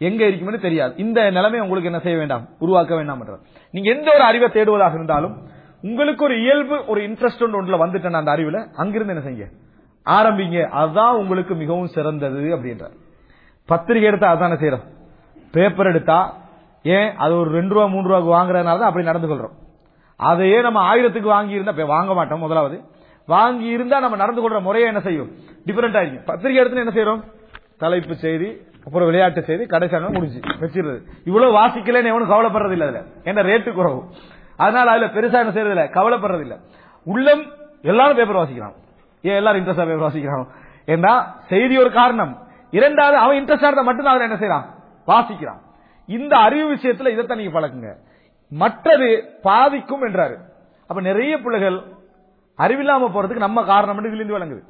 எங்க இருக்கும்னு தெரியாது இந்த நிலைமை உங்களுக்கு என்ன செய்ய வேண்டாம் உருவாக்க வேண்டாம் என்றார். நீங்க எந்த ஒரு அறிவை தேடுவதாக இருந்தாலும் உங்களுக்கு ஒரு இயல்பு ஒரு இன்ட்ரெஸ்ட் ஒன்றுல வந்துட்டேன் அந்த அறிவுல அங்கிருந்து என்ன செய்யுங்க ஆரம்பிங்க அதுதான் உங்களுக்கு மிகவும் சிறந்தது அப்படின்றார் பத்திரிகை எடுத்தா அதானே செய்யறோம் பேப்பர் எடுத்தா ஏன் அது ஒரு ரெண்டு ரூபா மூணு ரூபாய்க்கு வாங்குறதுனால தான் அப்படி நடந்து கொள்றோம் அதையே நம்ம ஆயிரத்துக்கு வாங்கி இருந்தா இப்ப வாங்க மாட்டோம் முதலாவது வாங்கி இருந்தா நம்ம நடந்து கொள்ற முறையை என்ன செய்யும் டிஃபரெண்ட் ஆയിരിக்கும் பத்திரிகை எடுத்து என்ன செய்யறோம் தலைப்பு செய்தி அப்புறம் விளையாட்டு செய்தி கடைசியான முடிஞ்சு வச்சிருது இவ்வளவு வாசிக்கலன்னு எவனும் கவலைப்படுறது இல்ல அதுல ஏன்னா ரேட்டு குறவு அதனால அதுல பெருசா என்ன செய்யறது இல்ல கவலைப்படுறது இல்ல உள்ளம் எல்லாரும் பேப்பர் வாசிக்கிறான் ஏன் எல்லாரும் இன்ட்ரெஸ்டா பேப்பர் வாசிக்கிறான் ஏன்னா செய்தி ஒரு காரணம் இரண்டாவது அவன் இன்ட்ரெஸ்டா இருந்தா மட்டும்தான் அவன் என்ன செய்யறான் வாசிக்கிறான் இந்த அறிவு விஷயத்துல இதைத்தான் நீங்க பழக்குங்க மற்றது பாதிக்கும் என்றாரு அப்ப நிறைய பிள்ளைகள் அறிவில்லாம போறதுக்கு நம்ம காரணம் இதுல இருந்து விளங்குது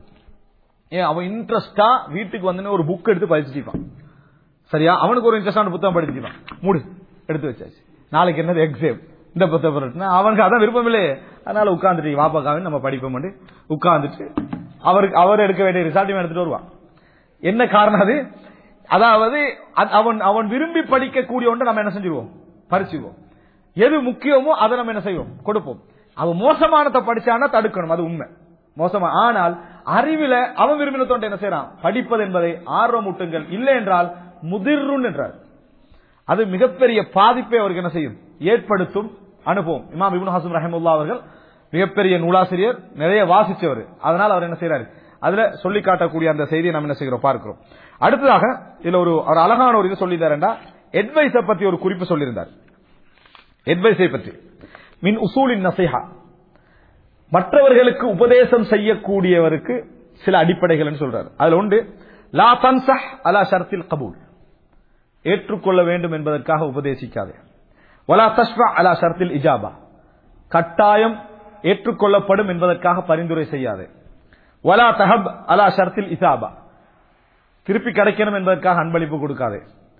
ஏன் அவன் இன்ட்ரெஸ்டா வீட்டுக்கு வந்து ஒரு புக் எடுத்து படிச்சுட்டான் சரியா அவனுக்கு ஒரு இன்ட்ரெஸ்டான புத்தகம் படிச்சுட்டான் மூடு எடுத்து வச்சாச்சு நாளைக்கு என்னது எக்ஸாம் இந்த புத்தகம் அவனுக்கு அதான் விருப்பம் இல்லையே அதனால உட்கார்ந்துட்டு வாப்பாக்காவே நம்ம படிப்போம் உட்கார்ந்துட்டு அவருக்கு அவர் எடுக்க வேண்டிய ரிசல்ட்டையும் எடுத்துட்டு வருவான் என்ன காரணம் அது அதாவது அது அவன் அவன் விரும்பி படிக்கக்கூடிய ஒன்றை நம்ம என்ன செஞ்சிருவோம் பறிச்சுவோம் எது முக்கியமோ அதை நம்ம என்ன செய்வோம் கொடுப்போம் அவன் மோசமானதை படிச்சானா தடுக்கணும் அது உண்மை மோசமா ஆனால் அறிவில அவன் விரும்பின தொண்டை என்ன செய்யறான் படிப்பது என்பதை ஆர்வமூட்டுங்கள் இல்லை என்றால் முதிர்ருன் என்றார் அது மிகப்பெரிய பாதிப்பை அவருக்கு என்ன செய்யும் ஏற்படுத்தும் அனுபவம் இமாம் இப்னு ஹசம் ரஹமுல்லா அவர்கள் மிகப்பெரிய நூலாசிரியர் நிறைய வாசிச்சவர் அதனால் அவர் என்ன செய்யறாரு அதுல சொல்லி காட்டக்கூடிய அந்த செய்தியை நம்ம என்ன செய்கிறோம் பார்க்கிறோம் அடுத்ததாக இதுல ஒரு ஒரு அழகான ஒரு இது சொல்லியிருந்தாருண்டா அட்வைஸை பத்தி ஒரு குறிப்பு சொல்லியிருந்தார் அட்வைஸை பற்றி மின் உசூலின் நசைஹா மற்றவர்களுக்கு உபதேசம் செய்யக்கூடியவருக்கு சில அடிப்படைகள் சொல்றாரு அதுல உண்டு லா தன்சஹ் அலா ஷர்த்தில் கபூல் ஏற்றுக்கொள்ள வேண்டும் என்பதற்காக உபதேசிக்காதே வலா தஷ்வா அலா ஷர்த்தில் இஜாபா கட்டாயம் ஏற்றுக்கொள்ளப்படும் என்பதற்காக பரிந்துரை செய்யாதே வலா தஹப் அலா ஷர்த்தில் இசாபா திருப்பி கிடைக்கணும் என்பதற்காக அன்பளிப்பு கொடுக்காதே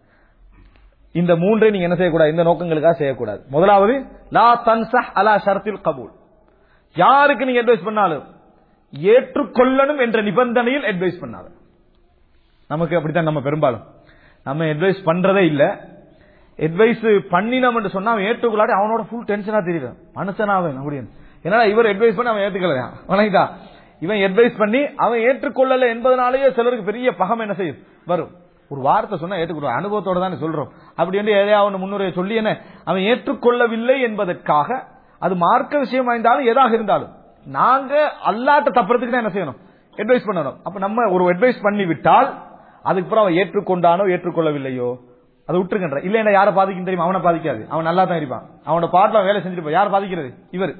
இந்த மூன்றை நீங்க என்ன செய்யக்கூடாது இந்த நோக்கங்களுக்காக செய்யக்கூடாது முதலாவது லா தன்சஹ் அலா ஷர்த்தில் கபூல் யாருக்கு நீங்க அட்வைஸ் பண்ணாலும் ஏற்றுக்கொள்ளணும் என்ற நிபந்தனையில் அட்வைஸ் பண்ணாத நமக்கு அப்படித்தான் நம்ம பெரும்பாலும் நம்ம அட்வைஸ் பண்றதே இல்ல அட்வைஸ் பண்ணினோம் என்று சொன்னா அவன் ஏற்றுக்கொள்ளாட்டி அவனோட ஃபுல் டென்ஷனா தெரியுது மனுஷனாவன் அப்படின்னு ஏன்னா இவர் அட்வைஸ் பண்ணி அவன் ஏத்துக்கலையா வணங்கிட்டா இவன் அட்வைஸ் பண்ணி அவன் ஏற்றுக்கொள்ளல என்பதனாலேயே சிலருக்கு பெரிய பகம் என்ன செய்யும் வரும் ஒரு வார்த்தை சொன்னா ஏற்றுக்கொள்ள அனுபவத்தோட தானே சொல்றோம் அப்படி என்று எதையாவது முன்னுரையை சொல்லி என்ன அவன் ஏற்றுக்கொள்ளவில்லை என்பதற்காக அது மார்க்க விஷயம் வாய்ந்தாலும் எதாக இருந்தாலும் நாங்க அல்லாட்ட தப்புறதுக்கு தான் என்ன செய்யணும் அட்வைஸ் பண்ணணும் அப்ப நம்ம ஒரு அட்வைஸ் பண்ணி விட்டால் அதுக்கு அப்புறம் அவன் ஏற்றுக்கொண்டானோ ஏற்றுக்கொள்ளவில்லையோ அதை விட்டுருக்கின்ற இல்ல யாரை பாதிக்கும் தெரியுமா அவனை பாதிக்காது அவன் நல்லா தான் இருப்பான் அவனோட பாட்டுல வேலை செஞ்சிருப்பான் யார் பாதிக்கிறது இவர்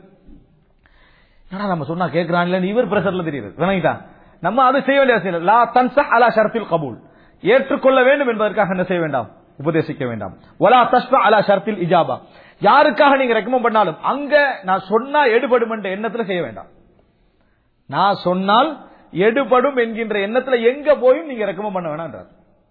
ஏன்னா நம்ம சொன்னா கேட்கிறான் இவர் பிரஷர்ல தெரியுது விளங்கிட்டா நம்ம அது செய்ய வேண்டிய அவசியம் இல்லை. லா தன்சஹ் அலா ஷர்த்தில் கபூல் ஏற்றுக்கொள்ள வேண்டும் என்பதற்காக என்ன செய்ய வேண்டாம் உபதேசிக்க வேண்டாம் ஒலா தஸ்பா அலா ஷர்த்தில் இஜாபா யாருக்காக நீங்க ரெக்கமெண்ட் பண்ணாலும் அங்க நான் சொன்னா எடுபடும் என்ற எண்ணத்துல செய்ய வேண்டாம் நான் சொன்னால் எடுபடும் என்கின்ற எண்ணத்துல எங்க போயும் நீங்க ரெக்கமெண்ட் பண்ண வேணான்றார்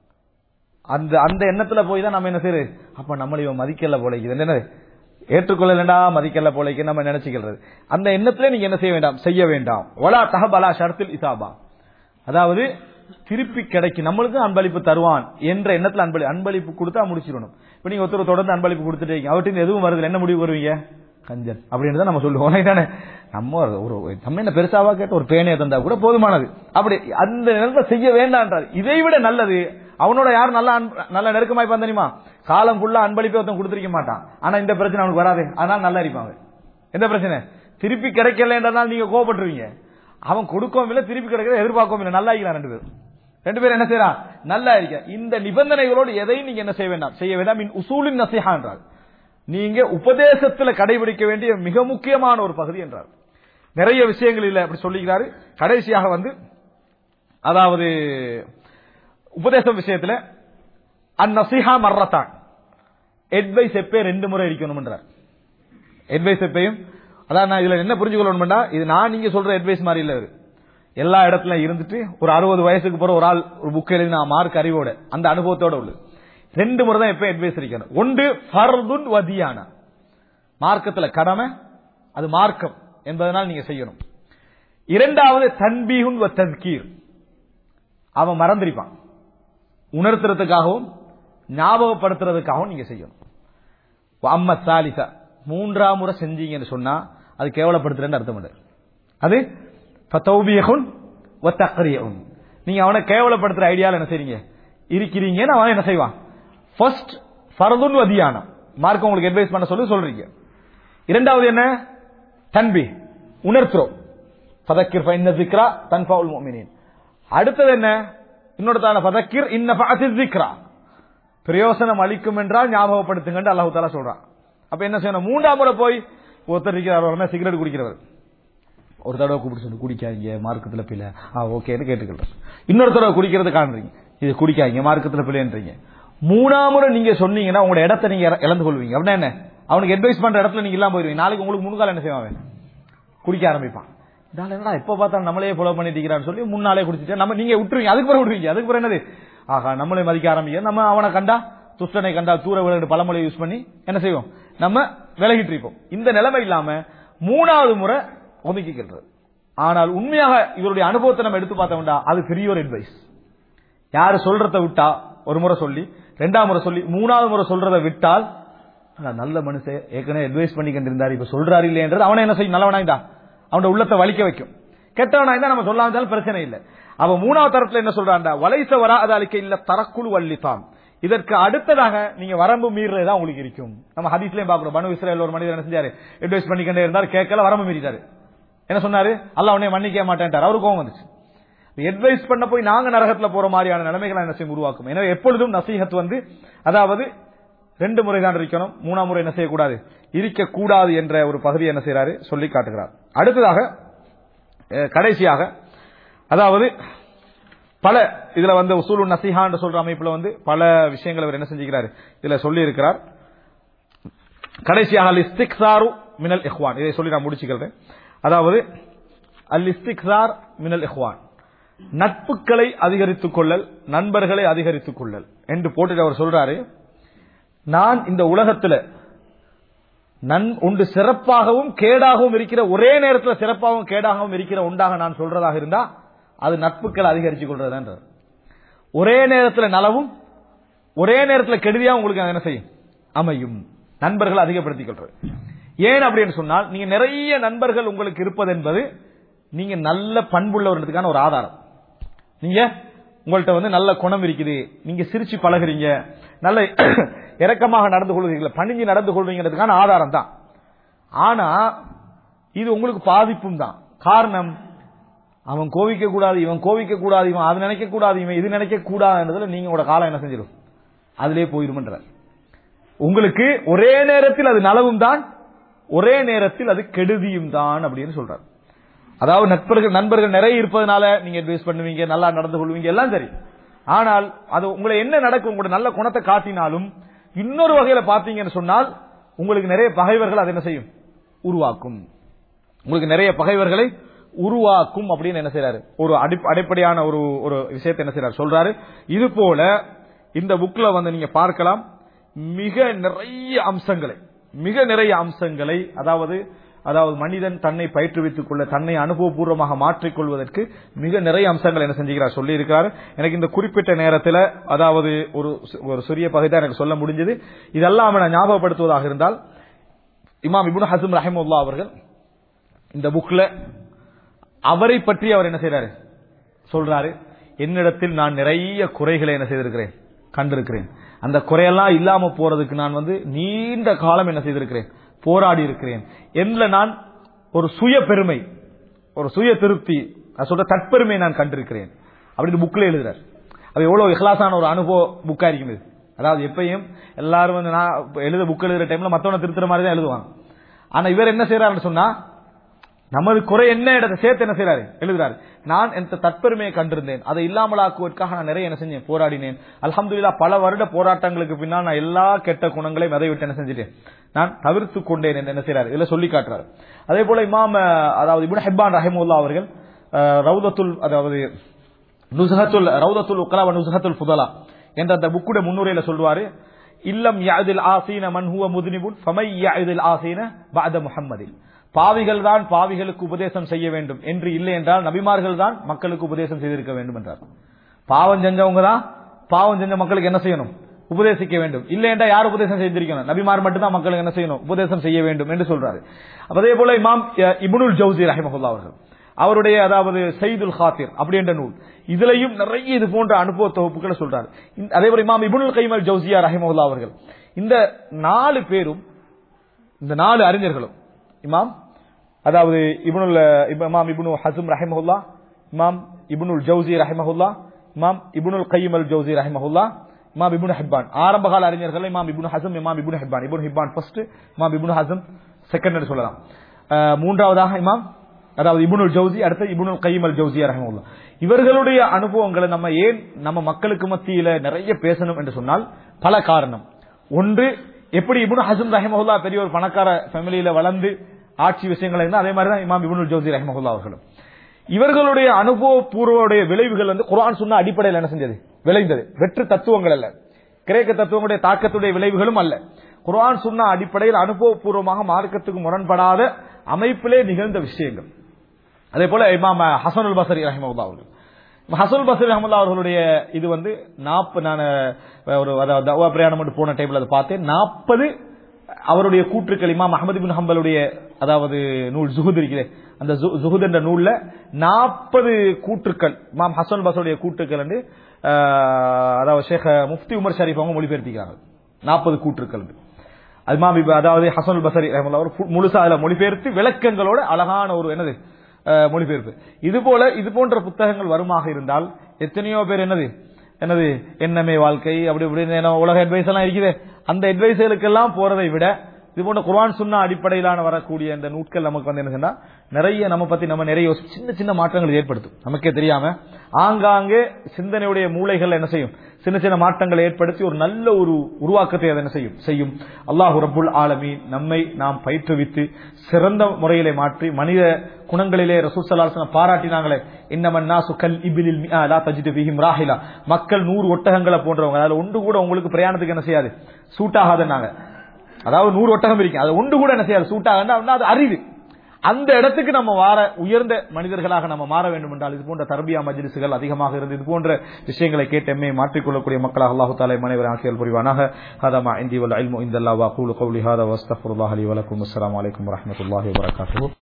அந்த அந்த எண்ணத்துல போய் தான் நம்ம என்ன செய்யுது அப்ப நம்மள இவன் மதிக்கல போலைக்கு என்னது ஏற்றுக்கொள்ளலண்டா மதிக்கல போலைக்கு நம்ம நினைச்சுக்கிறது அந்த எண்ணத்துல நீங்க என்ன செய்ய வேண்டாம் செய்ய வேண்டாம் ஒலா தஹபலா ஷர்த்தில் இசாபா அதாவது திருப்பி கிடைக்கும் நம்மளுக்கு அன்பளிப்பு தருவான் என்ற எண்ணத்துல அன்பளி அன்பளிப்பு கொடுத்தா முடிச்சிடணும் இப்ப நீங்க ஒருத்தர் தொடர்ந்து அன்பளிப்பு கொடுத்துட்டு இருக்கீங்க அவர்கிட்ட எதுவும் வருது என்ன முடிவு வருவீங்க கஞ்சன் அப்படின்னு தான் நம்ம சொல்லுவோம் தானே நம்ம ஒரு- ஒரு நம்ம என்ன பெருசாவா கேட்ட ஒரு பேனையை தந்தா கூட போதுமானது அப்படி அந்த நிலத்தை செய்ய வேண்டான்றார் இதை விட நல்லது அவனோட யார் நல்லா அன்பு- நல்ல நெருக்கமாய் தெரியுமா காலம் ஃபுல்லா அன்பளிப்பே ஒருத்தன் கொடுத்திருக்க மாட்டான் ஆனா இந்த பிரச்சனை அவனுக்கு வராது அதனால நல்லா இருப்பாங்க எந்த பிரச்சனை திருப்பி கிடைக்கலன்றதால நீங்க கோபப்பட்டுருவீங்க அவன் கொடுக்கவும் இல்லை திருப்பி கிடைக்கிறத எதிர்பார்க்கவும் இல்லை நல்லா இருக்கிறான் ரெண்டு பேரும் ரெண்டு பேரும் என்ன செய்யறான் நல்லா இருக்க இந்த நிபந்தனைகளோடு எதையும் நீங்க என்ன செய்ய வேண்டாம் செய்ய வேண்டாம் இன் உசூலின் நசிஹா என்றார் நீங்க உபதேசத்துல கடைபிடிக்க வேண்டிய மிக முக்கியமான ஒரு பகுதி என்றார் நிறைய விஷயங்கள் இல்ல அப்படி சொல்லிக்கிறாரு கடைசியாக வந்து அதாவது உபதேச விஷயத்துல அந்நசிஹா மர்ரத்தான் அட்வைஸ் எப்பே ரெண்டு முறை இருக்கணும்ன்றார் அட்வைஸ் எப்பயும் அதான் நான் இதுல என்ன புரிஞ்சுக்கொள்ளணும்னா இது நான் நீங்க சொல்ற அட்வைஸ் மாதிரி இல்ல இது எல்லா இடத்துல இருந்துட்டு ஒரு அறுபது வயசுக்கு போற ஒரு ஆள் ஒரு புக் எழுதி நான் மார்க் அறிவோட அந்த அனுபவத்தோட உள்ளது ரெண்டு முறை தான் எப்ப அட்வைஸ் இருக்கணும் ஒன்று ஃபர்துன் வதியானா மார்க்கத்துல கடமை அது மார்க்கம் என்பதனால் நீங்க செய்யணும் இரண்டாவது தன்பீகுன் வ தஸ்கீர் அவன் மறந்திருப்பான் உணர்த்துறதுக்காகவும் ஞாபகப்படுத்துறதுக்காகவும் நீங்க செய்யணும் அம்ம சாலிசா மூன்றாம் முறை செஞ்சீங்கன்னு சொன்னா அது கேவலப்படுத்துறேன்னு அர்த்தம் இல்லை அது ஃபதௌபியகுன் வ தக்ரியகுன் நீங்க அவனை கேவலப்படுத்துற ஐடியால என்ன செய்றீங்க இருக்கிறீங்கன்னு அவன் என்ன செய்வான் ஃபர்ஸ்ட் ஃபர்துன் வதியானம் மார்க் உங்களுக்கு அட்வைஸ் பண்ண சொல்லி சொல்றீங்க இரண்டாவது என்ன தன்பி உணர்த்துறோம் ஃபதக்கிர் ஃபைன்ன திக்ரா தன்ஃபவுல் முஃமினீன் அடுத்தது என்ன இன்னொரு தான ஃபதக்கிர் இன்ன ஃபஅத்திஸ் திக்ரா பிரயோசனம் அளிக்கும் என்றால் ஞாபகப்படுத்துங்கன்னு அல்லாஹ் தாலா சொல்றான் அப்ப என்ன செய்யணும் மூன்றாம் முறை போய் ஒருத்தர் இருக்கிறார் சிகரெட் குடிக்கிறவர் ஒரு தடவை கூப்பிட்டு சொல்லி குடிக்காதீங்க மார்க்கத்துல பிள்ளை ஆ ஓகேன்னு கேட்டுக்கிறது இன்னொரு தடவை குடிக்கிறது காண்றீங்க இது குடிக்காதீங்க மார்க்கத்துல பிள்ளைன்றீங்க மூணாம் முறை நீங்க சொன்னீங்கன்னா உங்களோட இடத்த நீங்க இற- இழந்து கொள்வீங்க அப்படின்னா என்ன அவனுக்கு அட்வைஸ் பண்ற இடத்துல நீங்க இல்லாம போயிருவீங்க நாளைக்கு உங்களுக்கு முன்கால என்ன செய்வான் அவன்? குடிக்க ஆரம்பிப்பான் இதால என்னடா எப்ப பார்த்தா நம்மளே ஃபாலோ பண்ணிட்டு இருக்கிறான்னு சொல்லி முன்னாலே குடிச்சிட்டு நம்ம நீங்க விட்டுருவீங்க அதுக்கு பிறகு விட்டுருவீங்க அதுக்கு பிறகு என்னது ஆஹா நம்மளே மதிக்க ஆரம்பிக்க நம்ம அவனை கண்டா துஷ்டனை கண்டா தூர விளையாடு பழமொழியை யூஸ் பண்ணி என்ன செய்வோம் நம்ம விலகிட்டு இருப்போம் இந்த நிலைமை இல்லாம மூணாவது முறை ஒதுக்கிக்கிறது ஆனால் உண்மையாக இவருடைய அனுபவத்தை நம்ம எடுத்து பார்த்தோம்டா அது பெரிய ஒரு அட்வைஸ் யாரு சொல்றத விட்டா ஒரு முறை சொல்லி ரெண்டாம் முறை சொல்லி மூணாவது முறை சொல்றத விட்டால் ஆனா, நல்ல மனுஷன் ஏற்கனவே அட்வைஸ் பண்ணிக்கிட்டு இருந்தாரு இப்ப சொல்றாரு இல்லையன்றது அவனை என்ன செய்யும் நல்லவனாய்ந்தா அவனோட உள்ளத்தை வலிக்க வைக்கும் கெட்டவனாய்ந்தா நம்ம சொல்லாம இருந்தாலும் பிரச்சனை இல்லை அவன் மூணாவது தரத்துல என்ன சொல்றான்டா வலைச வரா அதாலிக்க இல்ல தரக்குழு வள்ளித்தான் இதற்கு அடுத்ததாக நீங்க வரம்பு மீறுறதா உங்களுக்கு இருக்கும் நம்ம ஹதீஸ்லயும் பாக்குறோம் பனு இஸ்ரேல் ஒரு மனிதர் என்ன செஞ்சாரு அட்வைஸ் பண்ணிக்கிட்டே இருந்தார் கேட்கல வரம்பு மீறிட்டாரு என்ன சொன்னாரு அல்லாஹ் உன்னை மன்னிக்க மாட்டேன்ட்டார் அவருக்கு கோவம் வந்துச்சு அட்வைஸ் பண்ண போய் நாங்க நரகத்துல போற மாதிரியான நிலைமைகளை என்ன செய்யும் உருவாக்கும் எனவே எப்பொழுதும் நசீஹத் வந்து அதாவது ரெண்டு முறை தான் இருக்கணும் மூணாம் முறை என்ன செய்யக்கூடாது இருக்கக்கூடாது என்ற ஒரு பகுதியை என்ன செய்யறாரு சொல்லி காட்டுகிறார் அடுத்ததாக அஹ், கடைசியாக அதாவது பல இதுல வந்து உசூலு நசீஹா என்று சொல்ற அமைப்புல வந்து பல விஷயங்களை அவர் என்ன செஞ்சுக்கிறாரு இதுல சொல்லி இருக்கிறார் கடைசியாக அல் இஸ்திக்சாரு மினல் இஹ்வான் இதை சொல்லி நான் முடிச்சுக்கிறேன் அதாவது அல் இஸ்திக்சார் மினல் இஹ்வான் நட்புகளை அதிகரித்துக் கொள்ளல் நண்பர்களை அதிகரித்துக் கொள்ளல் என்று போட்டுட்டு அவர் சொல்றாரு நான் இந்த உலகத்துல நன் உண்டு சிறப்பாகவும் கேடாகவும் இருக்கிற ஒரே நேரத்தில் சிறப்பாகவும் கேடாகவும் இருக்கிற உண்டாக நான் சொல்றதாக இருந்தா அது நட்புகளை அதிகரித்துக் கொள்றதுன்றார் ஒரே நேரத்தில் நலவும் ஒரே நேரத்தில் கெடுதியா உங்களுக்கு அது என்ன செய்யும் அமையும் நண்பர்கள் அதிகப்படுத்திக் கொள்றது ஏன் அப்படின்னு சொன்னால் நீங்க நிறைய நண்பர்கள் உங்களுக்கு இருப்பது என்பது நீங்க நல்ல பண்புள்ளவர்களுக்கான ஒரு ஆதாரம் நீங்க உங்கள்ட்ட வந்து நல்ல குணம் இருக்குது நீங்க சிரிச்சு பழகுறீங்க நல்ல இரக்கமாக நடந்து கொள்வீங்க பணிஞ்சு நடந்து கொள்வீங்கிறதுக்கான ஆதாரம் தான் ஆனா இது உங்களுக்கு பாதிப்பும் தான் காரணம் அவன் கோவிக்க கூடாது இவன் கோவிக்க கூடாது இவன் அது நினைக்க கூடாது இவன் இது நினைக்க கூடாதுன்றதுல நீங்க உங்களோட காலம் என்ன செஞ்சிடும் அதிலே போயிருமன்ற உங்களுக்கு ஒரே நேரத்தில் அது நலவும் தான் ஒரே நேரத்தில் அது கெடுதியும் தான் அப்படின்னு சொல்றார் அதாவது நட்பர்கள் நண்பர்கள் நிறைய இருப்பதனால நீங்க அட்வைஸ் பண்ணுவீங்க நல்லா நடந்து கொள்வீங்க எல்லாம் சரி ஆனால் அது உங்களை என்ன நடக்கும் உங்களோட நல்ல குணத்தை காட்டினாலும் இன்னொரு வகையில பாத்தீங்கன்னு சொன்னால் உங்களுக்கு நிறைய பகைவர்கள் அதை என்ன செய்யும் உருவாக்கும் உங்களுக்கு நிறைய பகைவர்களை உருவாக்கும் அப்படின்னு என்ன செய்யறாரு ஒரு அடி- அடிப்படையான ஒரு ஒரு விஷயத்தை என்ன செய்யறாரு சொல்றாரு இது போல இந்த புக்ல வந்து நீங்க பார்க்கலாம் மிக நிறைய அம்சங்களை மிக நிறைய அம்சங்களை அதாவது அதாவது மனிதன் தன்னை பயிற்றுவித்துக் கொள்ள தன்னை அனுபவபூர்வமாக மாற்றிக் கொள்வதற்கு மிக நிறைய அம்சங்கள் என்ன செஞ்சுக்கிறார் சொல்லி இருக்கிறார் எனக்கு இந்த குறிப்பிட்ட நேரத்தில் அதாவது ஒரு ஒரு சிறிய பகுதி தான் எனக்கு சொல்ல முடிஞ்சது இதெல்லாம் நான் ஞாபகப்படுத்துவதாக இருந்தால் இமாம் இப்னு ஹசம் ரஹிமுல்லா அவர்கள் இந்த புக்ல அவரை பற்றி அவர் என்ன செய்றாரு சொல்றாரு என்னிடத்தில் நான் நிறைய குறைகளை என்ன செய்திருக்கிறேன் கண்டிருக்கிறேன் அந்த குறையெல்லாம் இல்லாம போறதுக்கு நான் வந்து நீண்ட காலம் என்ன செய்திருக்கிறேன் போராடி இருக்கிறேன் என்னல நான் ஒரு சுய பெருமை ஒரு சுய திருப்தி நான் சொல்ற தற்பெருமை நான் கண்டிருக்கிறேன் அப்படின்னு புக்ல எழுதுறார் அது எவ்வளவு இஹ்லாசான ஒரு அனுபவ புக்கா இருக்கும் இது அதாவது எப்பயும் எல்லாரும் வந்து நான் இப்ப எழுத புக் எழுதுற டைம்ல மத்தவனை திருத்துற மாதிரி தான் எழுதுவாங்க ஆனா இவர் என்ன செய்யறாருன்னு சொன்னா நமது குறை என்ன இடத்தை சேர்த்து என்ன செய்யறாரு எழுதுறாரு நான் எந்த தற்பெருமையை கண்டிருந்தேன் அதை இல்லாமலாக்குவதற்காக நான் நிறைய என்ன செஞ்சேன் போராடினேன் அல்ஹம்துலில்லாஹ் பல வருட போராட்டங்களுக்கு பின்னால் நான் எல்லா கெட்ட குணங்களையும் அதை விட்டு என்ன செஞ்சுட்டேன் நான் தவிர்த்து கொண்டேன் என்று என்ன செய்யறாரு இதுல சொல்லி காட்டுறாரு அதே போல இமாம் அஹ், அதாவது இப்னு ஹிப்பான் ரஹிமுல்லா அவர்கள் அஹ், ரவுதத்துல் அதாவது நுசஹத்துல் ரவுதத்துல் உக்லா வ நுசஹத்துல் ஃபுதலா என்ற அந்த புக்குட முன்னுரையில சொல்வாரு இல்லம் யாதில் ஆசீன மன் ஹுவ முதுனிபுன் ஃபமை யாதில் ஆசீன பாத முஹம்மதின் பாவிகள் தான் பாவிகளுக்கு உபதேசம் செய்ய வேண்டும் என்று இல்லை என்றால் நபிமார்கள் தான் மக்களுக்கு உபதேசம் செய்திருக்க வேண்டும் என்றார் பாவம் செஞ்சவங்க தான் பாவம் செஞ்ச மக்களுக்கு என்ன செய்யணும் உபதேசிக்க வேண்டும் இல்லையென்றா யார் உபதேசம் செய்திருக்கணும் நபிமார் மட்டும்தான் மக்களுக்கு என்ன செய்யணும் உபதேசம் செய்ய வேண்டும் என்று சொல்றாரு அப்ப அதே போல இமாம் அஹ், இப்னுல் ஜவுசி ரஹிமஹுல்லா அவர்கள் அவருடைய அதாவது செய்துல் ஹாத்திர் அப்படி என்ற நூல் இதுலயும் நிறைய இது போன்ற அனுபவ தொகுப்புகளை சொல்றாரு இந்த- அதே போல இமாம் இப்னுல் கைமல் ஜவுசியா ரஹிமஹுல்லா அவர்கள் இந்த நாலு பேரும் இந்த நாலு அறிஞர்களும் இமாம் அதாவது இப்னுல் இப- இமாம் இப்னு ஹசம் ரஹிமஹுல்லா இமாம் இப்னுல் ஜவுசி ரஹிமஹுல்லா இமாம் இப்னுல் கையம் அல் ஜவுசி ரஹிமஹுல்லா இமாம் இப்னு ஹிப்பான் ஆரம்பகால அறிஞர்கள் இமாம் இப்னு ஹசம் இமாம் இப்னு ஹிப்பான் இப்னு ஹிப்பான் ஃபர்ஸ்ட் இமாம் இப்னு ஹசம் செகண்ட் என்று சொல்லலாம் அஹ், மூன்றாவதாக இமாம் அதாவது இப்னுல் ஜவுசி அடுத்து இப்னுல் கையம் அல் ஜவுசி ரஹிமஹுல்லா இவர்களுடைய அனுபவங்களை நம்ம ஏன் நம்ம மக்களுக்கு மத்தியில நிறைய பேசணும் என்று சொன்னால் பல காரணம் ஒன்று எப்படி இப்னு ஹசம் ரஹிமஹுல்லா பெரிய ஒரு பணக்கார ஃபேமிலியில வளர்ந்து ஆட்சி விஷயங்கள் இருந்தா அதே மாதிரி தான் இமாம் இப்னுல் ஜவுசி ரஹிமஹுல்லா அவர்களும் இவர்களுடைய அனுபவபூர்வடைய விளைவுகள் வந்து குர்ஆன் சொன்ன அடிப்படையில் என்ன செஞ்சது விளைந்தது வெற்று தத்துவங்கள் அல்ல கிரேக்க தத்துவங்களுடைய தாக்கத்துடைய விளைவுகளும் அல்ல குர்ஆன் சொன்ன அடிப்படையில் அனுபவபூர்வமாக மார்க்கத்துக்கு முரண்படாத அமைப்பிலே நிகழ்ந்த விஷயங்கள் அதே போல இமாம் ஹசனுல் பசரி ரஹிமவுல்லா அவர்கள் ஹசனுல் பசரி ரஹமுல்லா அவர்களுடைய இது வந்து நாற்பது நான் ஒரு அதாவது தவா பிரயாணம் மட்டும் போன டைம்ல அதை பார்த்தேன் நாற்பது அவருடைய கூற்றுக்கள் இமாம் அஹமது பின் ஹம்பலுடைய அதாவது நூல் ஜுஹுத் இருக்கிறே அந்த ஜு- ஜுஹுத் என்ற நூல்ல நாற்பது கூற்றுக்கள் இமாம் ஹசன் பசருடைய கூற்றுக்கள் என்று ஆஹ், அதாவது ஷேக் முஃப்தி உமர் ஷரீஃப் அவங்க மொழிபெயர்த்திக்கிறாங்க நாற்பது கூற்றுக்கள் என்று. இமாம் இப- அதாவது ஹசனுல் பசரி ரஹ்மத்துல்லாஹி அவர் ஃபு- முழுசா அதுல மொழிபெயர்த்து விளக்கங்களோட அழகான ஒரு என்னது அஹ், மொழிபெயர்ப்பு இது போல இது போன்ற புத்தகங்கள் வருமாக இருந்தால் எத்தனையோ பேர் என்னது என்னது என்னமே வாழ்க்கை அப்படி இப்படின்னு என்ன உலக அட்வைஸ் எல்லாம் இருக்குது அந்த அட்வைஸுகளுக்கெல்லாம் போறதை விட இது போன்ற குர்ஆன் சுன்னா அடிப்படையிலான வரக்கூடிய இந்த நூட்கள் நமக்கு வந்து என்ன சொன்னா நிறைய நம்ம பத்தி நம்ம நிறைய யோசி- சின்ன சின்ன மாற்றங்கள் ஏற்படுத்தும் நமக்கே தெரியாம ஆங்காங்கே சிந்தனையுடைய மூளைகள் என்ன செய்யும் சின்ன சின்ன மாற்றங்களை ஏற்படுத்தி ஒரு நல்ல ஒரு உருவாக்கத்தை அது என்ன செய்யும் செய்யும் அல்லாஹ் ரப்புல் ஆலமீன் நம்மை நாம் பயிற்றுவித்து சிறந்த முறையிலே மாற்றி மனித குணங்களிலே ரசூல் ஸல்லல்லாஹு அலைஹி வஸல்லம் பாராட்டினாங்களே இன்னமன் நாசு கல் இபிலில் மிஆ லா தஜிது ஃபீஹிம் ராஹிலா மக்கள் நூறு ஒட்டகங்களை போன்றவங்க அதுல ஒன்று கூட உங்களுக்கு பிரயாணத்துக்கு என்ன செய்யாது சூட் ஆகாதுன்னாங்க அதாவது நூறு ஒட்டகம் இருக்கு அது ஒன்று கூட என்ன செய்யாது சூட் ஆகுதுன்னா அது அறிவு அந்த இடத்துக்கு நம்ம வார உயர்ந்த மனிதர்களாக நம்ம மாற வேண்டும் என்றால் இது போன்ற தர்பியா மஜ்லிசுகள் அதிகமாக இருந்து இது போன்ற விஷயங்களை கேட்டு எம்மை மாற்றிக்கொள்ளக்கூடிய மக்களாக அல்லாஹு தாலா மனைவர் ஆசியல் புரிவானாக ஹதமா இந்தி வல் இல்மு இந்தல்லா வா கூலு கௌலி ஹாதா வஸ்தஃபுல்லாஹி வலக்கும் அஸ்ஸலாமு அலைக்கும் வரஹ்மத்துல்லாஹி வபரகாத்துஹு